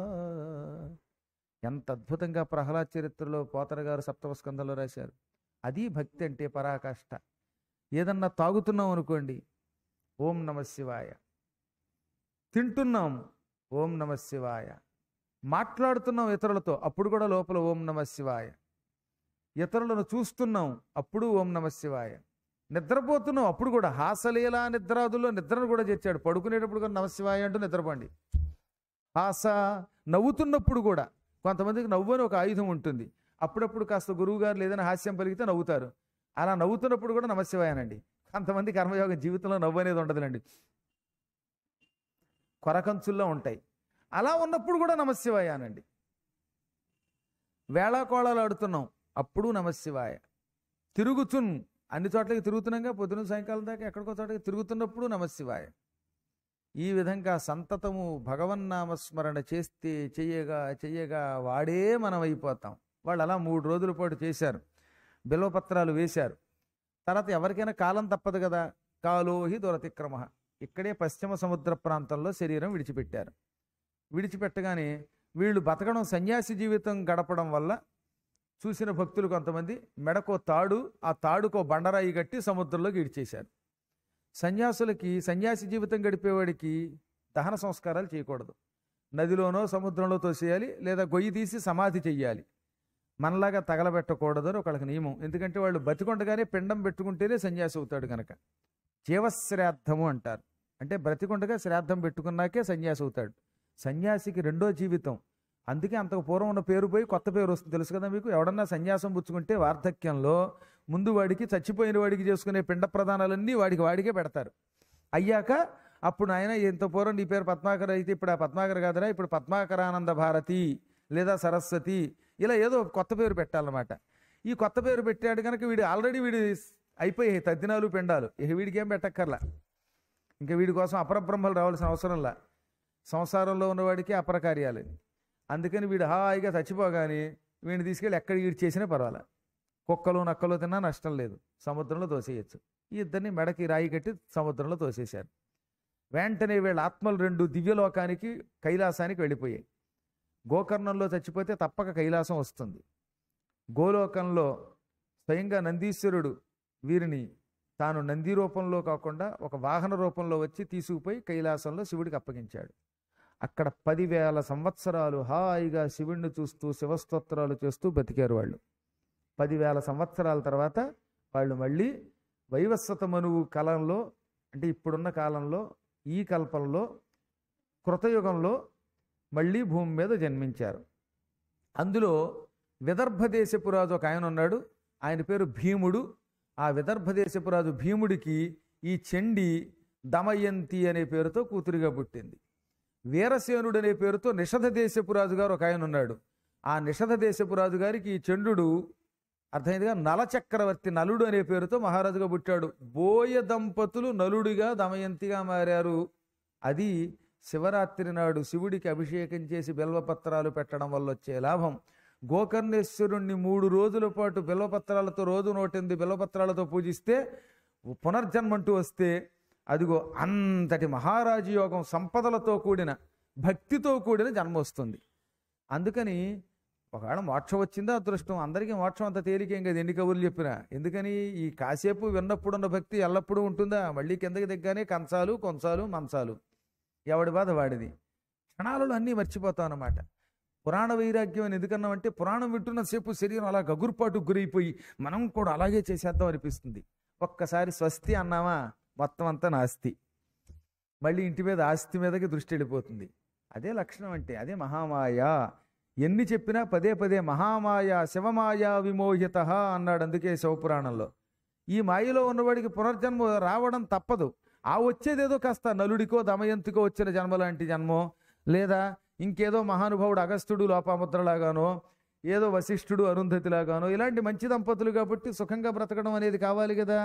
ఎంత అద్భుతంగా ప్రహ్లాద చరిత్రలో పోతన గారు సప్తమ స్కందంలో రాశారు అది భక్తి అంటే పరాకాష్ట ఏదన్నా తాగుతున్నాం అనుకోండి ఓం నమ శివాయ తింటున్నాం ఓం నమ శివాయ మాట్లాడుతున్నాం ఇతరులతో అప్పుడు కూడా లోపల ఓం నమ శివాయ ఇతరులను చూస్తున్నాం అప్పుడు ఓం నమ శివాయ నిద్రపోతున్నాం అప్పుడు కూడా హాసలీలా నిద్రాదుల్లో నిద్రను కూడా చేర్చాడు పడుకునేటప్పుడు కూడా నమ శివాయ అంటూ నిద్రపోండి హాస నవ్వుతున్నప్పుడు కూడా కొంతమందికి నవ్వు అని ఒక ఆయుధం ఉంటుంది అప్పుడప్పుడు కాస్త గురువు గారు ఏదైనా హాస్యం పలికితే నవ్వుతారు అలా నవ్వుతున్నప్పుడు కూడా నమశివాయనండి కొంతమంది కర్మయోగ జీవితంలో నవ్వు అనేది ఉండదులండి కొరకంచుల్లో ఉంటాయి అలా ఉన్నప్పుడు కూడా నమశివాయ అనండి వేళాకోళాలు ఆడుతున్నాం అప్పుడు నమశివాయ తిరుగుచున్ అన్ని చోట్లకి తిరుగుతున్నాగా పొద్దున సాయంకాలం దాకా ఎక్కడికో చోటకి తిరుగుతున్నప్పుడు నమశివాయ ఈ విధంగా సంతతము భగవన్నామస్మరణ చేస్తే చెయ్యగా చెయ్యగా వాడే మనం అయిపోతాం వాళ్ళు అలా మూడు రోజుల పాటు చేశారు బిల్వపత్రాలు వేశారు తర్వాత ఎవరికైనా కాలం తప్పదు కదా కాలోహి దురతిక్రమ ఇక్కడే పశ్చిమ సముద్ర ప్రాంతంలో శరీరం విడిచిపెట్టారు విడిచిపెట్టగానే వీళ్ళు బతకడం సన్యాసి జీవితం గడపడం వల్ల చూసిన భక్తులు కొంతమంది మెడకో తాడు ఆ తాడుకో బండరాయి కట్టి సముద్రంలోకి ఇడిచేశారు సన్యాసులకి సన్యాసి జీవితం గడిపేవాడికి దహన సంస్కారాలు చేయకూడదు నదిలోనో సముద్రంలో తోసేయాలి లేదా గొయ్యి తీసి సమాధి చెయ్యాలి మనలాగా తగలబెట్టకూడదు అని ఒకళ్ళకి నియమం ఎందుకంటే వాళ్ళు బతికొండగానే పిండం పెట్టుకుంటేనే సన్యాసి అవుతాడు కనుక జీవశ్రాద్ధము అంటారు అంటే బ్రతికొండగా శ్రాద్ధం పెట్టుకున్నాకే సన్యాసి అవుతాడు సన్యాసికి రెండో జీవితం అందుకే అంతకు పూర్వం ఉన్న పేరు పోయి కొత్త పేరు వస్తుంది తెలుసు కదా మీకు ఎవడన్నా సన్యాసం పుచ్చుకుంటే వార్ధక్యంలో ముందు వాడికి చచ్చిపోయిన వాడికి చేసుకునే పిండ ప్రదానాలన్నీ వాడికి వాడికే పెడతారు అయ్యాక అప్పుడు ఆయన ఎంత పూర్వం నీ పేరు పద్మాకర్ అయితే ఇప్పుడు ఆ పద్మాకర్ కాదురా ఇప్పుడు పద్మాకరానంద భారతి లేదా సరస్వతి ఇలా ఏదో ఒక కొత్త పేరు పెట్టాలన్నమాట ఈ కొత్త పేరు పెట్టాడు కనుక వీడు ఆల్రెడీ వీడి అయిపోయాయి తద్దినాలు పిండాలు ఇక వీడికి ఏం పెట్టక్కర్లా ఇంకా వీడి కోసం అపరబ్రహ్మలు రావాల్సిన అవసరంలా సంసారంలో ఉన్నవాడికి అపర కార్యాలు అందుకని వీడు హాయిగా చచ్చిపోగానే వీడిని తీసుకెళ్ళి ఎక్కడ వీడి చేసినా పర్వాలే కుక్కలు నక్కలు తిన్నా నష్టం లేదు సముద్రంలో తోసేయచ్చు ఈ ఇద్దరిని మెడకి రాయి కట్టి సముద్రంలో తోసేశారు వెంటనే వీళ్ళ ఆత్మలు రెండు దివ్యలోకానికి కైలాసానికి వెళ్ళిపోయాయి గోకర్ణంలో చచ్చిపోతే తప్పక కైలాసం వస్తుంది గోలోకంలో స్వయంగా నందీశ్వరుడు వీరిని తాను నంది రూపంలో కాకుండా ఒక వాహన రూపంలో వచ్చి తీసుకుపోయి కైలాసంలో శివుడికి అప్పగించాడు అక్కడ పదివేల సంవత్సరాలు హాయిగా శివుణ్ణి చూస్తూ శివస్తోత్రాలు చేస్తూ బతికారు వాళ్ళు పదివేల సంవత్సరాల తర్వాత వాళ్ళు మళ్ళీ వైవస్వత మనువు కాలంలో అంటే ఇప్పుడున్న కాలంలో ఈ కల్పంలో కృతయుగంలో మళ్ళీ భూమి మీద జన్మించారు అందులో విదర్భ దేశపు రాజు ఒక ఆయన ఉన్నాడు ఆయన పేరు భీముడు ఆ విదర్భ దేశపు రాజు భీముడికి ఈ చండి దమయంతి అనే పేరుతో కూతురిగా పుట్టింది వీరసేనుడు అనే పేరుతో నిషధ దేశపు రాజు గారు ఒక ఆయన ఉన్నాడు ఆ నిషధ దేశపు రాజు గారికి ఈ చండు అర్థమైందిగా నలచక్రవర్తి నలుడు అనే పేరుతో మహారాజుగా పుట్టాడు బోయ దంపతులు నలుడిగా దమయంతిగా మారారు అది శివరాత్రి నాడు శివుడికి అభిషేకం చేసి బిల్వపత్రాలు పెట్టడం వల్ల వచ్చే లాభం గోకర్ణేశ్వరుణ్ణి మూడు రోజుల పాటు బిల్వపత్రాలతో రోజు నూటెనిమిది బిల్వపత్రాలతో పూజిస్తే పునర్జన్మంటూ వస్తే అదిగో అంతటి మహారాజు యోగం సంపదలతో కూడిన భక్తితో కూడిన జన్మ వస్తుంది అందుకని ఒకవేళ మోక్షం వచ్చిందా అదృష్టం అందరికీ మోక్షం అంత తేలికేం కదా ఎన్ని కబుర్లు చెప్పినా ఎందుకని ఈ కాసేపు విన్నప్పుడున్న భక్తి ఎల్లప్పుడూ ఉంటుందా మళ్ళీ కిందకి దిగ్గానే కంచాలు కొంచాలు మంచాలు ఎవడి బాధ వాడిది క్షణాలలో అన్నీ మర్చిపోతాం అన్నమాట పురాణ వైరాగ్యం అని ఎందుకన్నామంటే పురాణం వింటున్నసేపు శరీరం అలా గగురుపాటు గురైపోయి మనం కూడా అలాగే చేసేద్దాం అనిపిస్తుంది ఒక్కసారి స్వస్తి అన్నామా మొత్తం అంతా నాస్తి మళ్ళీ ఇంటి మీద ఆస్తి మీదకి దృష్టి వెళ్ళిపోతుంది అదే లక్షణం అంటే అదే మహామాయ ఎన్ని చెప్పినా పదే పదే మహామాయ శివమాయ విమోహిత అన్నాడు అందుకే శివపురాణంలో ఈ మాయలో ఉన్నవాడికి పునర్జన్మ రావడం తప్పదు ఆ వచ్చేదేదో కాస్త నలుడికో దమయంతికో వచ్చిన జన్మ లాంటి జన్మో లేదా ఇంకేదో మహానుభావుడు అగస్త్యుడు లోపాముద్రలాగానో ఏదో వశిష్ఠుడు అరుంధతిలాగానో ఇలాంటి మంచి దంపతులు కాబట్టి సుఖంగా బ్రతకడం అనేది కావాలి కదా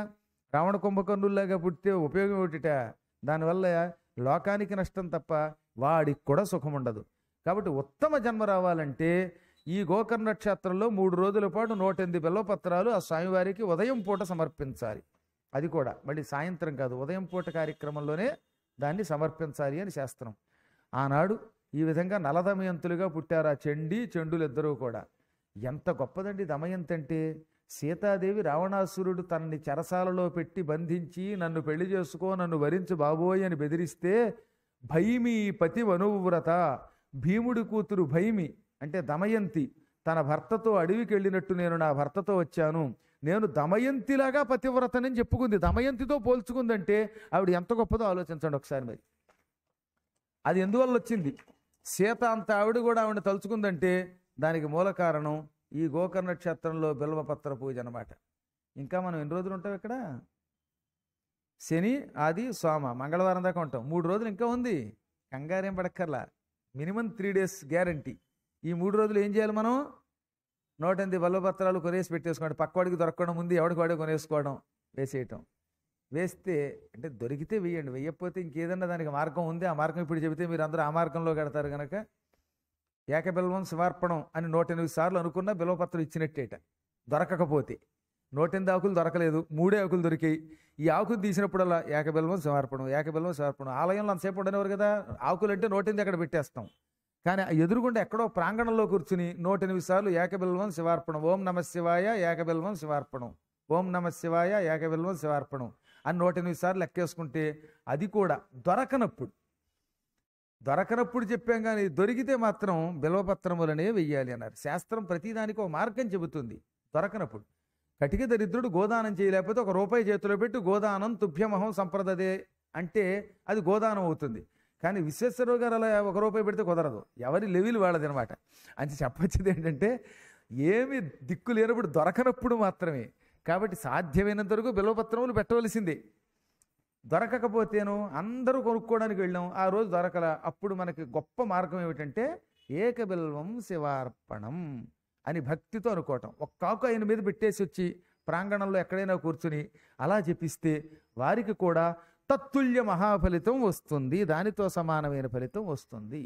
రావణ కుంభకర్ణుల్లాగా పుట్టితే ఉపయోగం ఏమిటిట దానివల్ల లోకానికి నష్టం తప్ప వాడికి కూడా సుఖం ఉండదు కాబట్టి ఉత్తమ జన్మ రావాలంటే ఈ గోకర్ణ నక్షత్రంలో మూడు రోజుల పాటు నూట ఎనిమిది బిల్వపత్రాలు ఆ స్వామివారికి ఉదయం పూట సమర్పించాలి అది కూడా మళ్ళీ సాయంత్రం కాదు ఉదయం పూట కార్యక్రమంలోనే దాన్ని సమర్పించాలి అని శాస్త్రం ఆనాడు ఈ విధంగా నలదమయంతులుగా పుట్టారు ఆ చండి చెండులు ఇద్దరూ కూడా ఎంత గొప్పదండి దమయంతి అంటే సీతాదేవి రావణాసురుడు తనని చెరసాలలో పెట్టి బంధించి నన్ను పెళ్లి చేసుకో నన్ను వరించు బాబోయ్ అని బెదిరిస్తే భైమి పతి వనువ్రత భీముడి కూతురు భైమి అంటే దమయంతి తన భర్తతో అడవికి వెళ్ళినట్టు నేను నా భర్తతో వచ్చాను నేను దమయంతిలాగా పతివ్రతనని చెప్పుకుంది దమయంతితో పోల్చుకుందంటే ఆవిడ ఎంత గొప్పదో ఆలోచించండి ఒకసారి మరి అది ఎందువల్ల వచ్చింది సీత అంత ఆవిడ కూడా ఆవిడ తలుచుకుందంటే దానికి మూల కారణం ఈ గోకర్ణ నక్షత్రంలో బిల్వపత్ర పూజ అన్నమాట ఇంకా మనం ఎన్ని రోజులు ఉంటాం ఇక్కడ శని ఆది సోమ మంగళవారం దాకా ఉంటాం మూడు రోజులు ఇంకా ఉంది కంగారేం పడక్కర్లా మినిమం త్రీ డేస్ గ్యారంటీ ఈ మూడు రోజులు ఏం చేయాలి మనం నూట ఎనిమిది బల్లపత్రాలు కొనేసి పెట్టేసుకోండి పక్కవాడికి దొరకడం ముందు ఎవడికి వాడే కొనేసుకోవడం వేసేయటం వేస్తే అంటే దొరికితే వెయ్యండి వెయ్యకపోతే ఇంకేదన్నా దానికి మార్గం ఉంది ఆ మార్గం ఇప్పుడు చెబితే మీరు అందరూ ఆ మార్గంలో కడతారు కనుక ఏకబిల్వం శివార్పణం అని నూట ఎనిమిది సార్లు అనుకున్న బిల్వపత్రం ఇచ్చినట్టేట దొరకకపోతే నూట ఎనిమిది ఆకులు దొరకలేదు మూడే ఆకులు దొరికాయి ఈ ఆకులు తీసినప్పుడల్లా ఏకబిల్వం శివార్పణం ఏకబిల్వం శివార్పణం ఆలయంలో అంతసేపు ఉండనివారు కదా ఆకులు అంటే నూట ఎనిమిది అక్కడ పెట్టేస్తాం కానీ ఆ ఎదురుగుండా ఎక్కడో ప్రాంగణంలో కూర్చుని నూట ఎనిమిది సార్లు ఏకబిల్వం శివార్పణం ఓం నమ శివాయ ఏకబిల్వం శివార్పణం ఓం నమ శివాయ ఏకబిల్వం శివార్పణం అని నూట ఎనిమిది సార్లు లెక్కేసుకుంటే అది కూడా దొరకనప్పుడు దొరకనప్పుడు చెప్పాం కానీ దొరికితే మాత్రం బిల్వపత్రములనే వెయ్యాలి అన్నారు శాస్త్రం ప్రతిదానికి ఒక మార్గం చెబుతుంది దొరకనప్పుడు కటిక దరిద్రుడు గోదానం చేయలేకపోతే ఒక రూపాయి చేతిలో పెట్టి గోదానం తుభ్యమహం సంప్రదదే అంటే అది గోదానం అవుతుంది కానీ విశ్వేశ్వరరావు గారు అలా ఒక రూపాయి పెడితే కుదరదు ఎవరి లెవెల్ వాళ్ళది అనమాట అని చెప్పొచ్చేది ఏంటంటే ఏమి దిక్కు లేనప్పుడు దొరకనప్పుడు మాత్రమే కాబట్టి సాధ్యమైనంత వరకు బిల్వపత్రములు పెట్టవలసిందే దొరకకపోతేను అందరూ కొనుక్కోవడానికి వెళ్ళాం ఆ రోజు దొరకల అప్పుడు మనకి గొప్ప మార్గం ఏమిటంటే ఏకబిల్వం శివార్పణం అని భక్తితో అనుకోవటం ఒక్క ఆకు ఆయన మీద పెట్టేసి వచ్చి ప్రాంగణంలో ఎక్కడైనా కూర్చుని అలా చెప్పిస్తే వారికి కూడా తత్తుల్య మహాఫలితం వస్తుంది దానితో సమానమైన ఫలితం వస్తుంది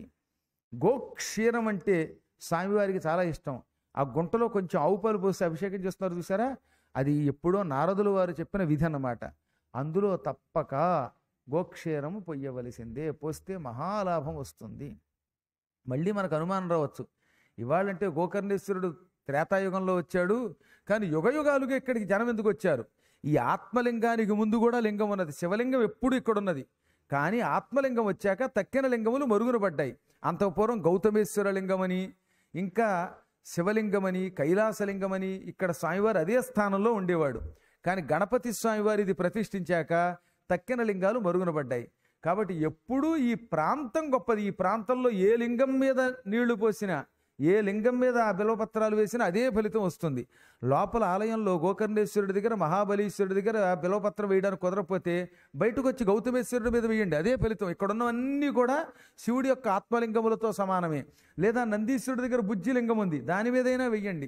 గోక్షీరం అంటే స్వామివారికి చాలా ఇష్టం ఆ గుంటలో కొంచెం ఆవు పాలు పోసి అభిషేకం చేస్తున్నారు చూసారా అది ఎప్పుడో నారదులు వారు చెప్పిన విధి అన్నమాట అందులో తప్పక గోక్షీరం పొయ్యవలసిందే పోస్తే మహాలాభం వస్తుంది మళ్ళీ మనకు అనుమానం రావచ్చు ఇవాళంటే గోకర్ణేశ్వరుడు త్రేతాయుగంలో వచ్చాడు కానీ యుగయుగాలుగా ఇక్కడికి జనం ఎందుకు వచ్చారు ఈ ఆత్మలింగానికి ముందు కూడా లింగం ఉన్నది శివలింగం ఎప్పుడు ఇక్కడ ఉన్నది కానీ ఆత్మలింగం వచ్చాక తక్కిన లింగములు మరుగున పడ్డాయి అంతఃపూర్వం గౌతమేశ్వర లింగమని ఇంకా శివలింగమని కైలాసలింగమని ఇక్కడ స్వామివారు అదే స్థానంలో ఉండేవాడు కానీ గణపతి స్వామివారిది ప్రతిష్ఠించాక తక్కిన లింగాలు మరుగున పడ్డాయి కాబట్టి ఎప్పుడూ ఈ ప్రాంతం గొప్పది ఈ ప్రాంతంలో ఏ లింగం మీద నీళ్లు పోసినా ఏ లింగం మీద ఆ బిలవపత్రాలు వేసినా అదే ఫలితం వస్తుంది లోపల ఆలయంలో గోకర్ణేశ్వరుడి దగ్గర మహాబలీశ్వరుడి దగ్గర బిలవపత్రం వేయడానికి కుదరకపోతే బయటకు వచ్చి గౌతమేశ్వరుడి మీద వేయండి అదే ఫలితం ఇక్కడ ఉన్నవన్నీ కూడా శివుడి యొక్క ఆత్మలింగములతో సమానమే లేదా నందీశ్వరుడి దగ్గర బుజ్జిలింగం ఉంది దాని మీదైనా వెయ్యండి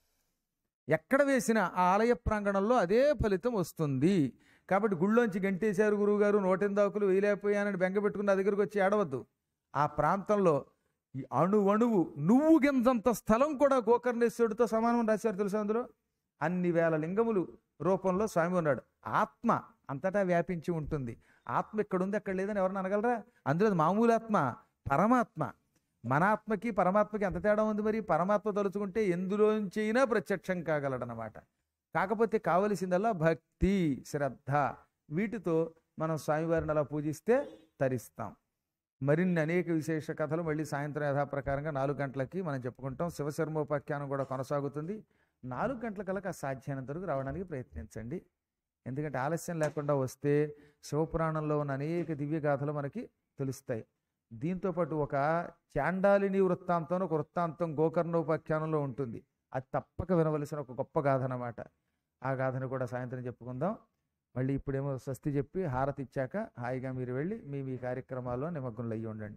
ఎక్కడ వేసినా ఆ ఆలయ ప్రాంగణంలో అదే ఫలితం వస్తుంది కాబట్టి గుళ్ళోంచి గంటేశారు గురువుగారు నోటెందాకులు వేయలేకపోయానని బెంగ పెట్టుకుని నా దగ్గరకు వచ్చి ఏడవద్దు ఆ ప్రాంతంలో ఈ అణు అణువు నువ్వు గింజంత స్థలం కూడా గోకర్ణేశ్వరుడితో సమానం రాశారు తెలుసా అందులో అన్ని వేల లింగములు రూపంలో స్వామి ఉన్నాడు ఆత్మ అంతటా వ్యాపించి ఉంటుంది ఆత్మ ఇక్కడ ఉంది అక్కడ లేదని ఎవరన్నా అనగలరా అందులో అది మామూలు ఆత్మ పరమాత్మ మన ఆత్మకి పరమాత్మకి ఎంత తేడా ఉంది మరి పరమాత్మ తలుచుకుంటే ఎందులోంచైనా ప్రత్యక్షం కాగలడనమాట కాకపోతే కావలసిందల్లా భక్తి శ్రద్ధ వీటితో మనం స్వామివారిని అలా పూజిస్తే తరిస్తాం మరిన్ని అనేక విశేష కథలు మళ్ళీ సాయంత్రం యథాప్రకారంగా నాలుగు గంటలకి మనం చెప్పుకుంటాం శివశర్మోపాఖ్యానం కూడా కొనసాగుతుంది నాలుగు గంటల కల్లా సాధ్యమైనంత వరకు రావడానికి ప్రయత్నించండి ఎందుకంటే ఆలస్యం లేకుండా వస్తే శివపురాణంలో ఉన్న అనేక దివ్య గాథలు మనకి తెలుస్తాయి దీంతోపాటు ఒక చాండాలిని వృత్తాంతం ఒక వృత్తాంతం గోకర్ణోపాఖ్యానంలో ఉంటుంది అది తప్పక వినవలసిన ఒక గొప్ప గాథ అన్నమాట ఆ గాథను కూడా సాయంత్రం చెప్పుకుందాం మళ్ళీ ఇప్పుడేమో స్వస్తి చెప్పి హారతి ఇచ్చాక హాయిగా మీరు వెళ్ళి మీ మీ కార్యక్రమాల్లో నిమగ్నులు అయ్యి ఉండండి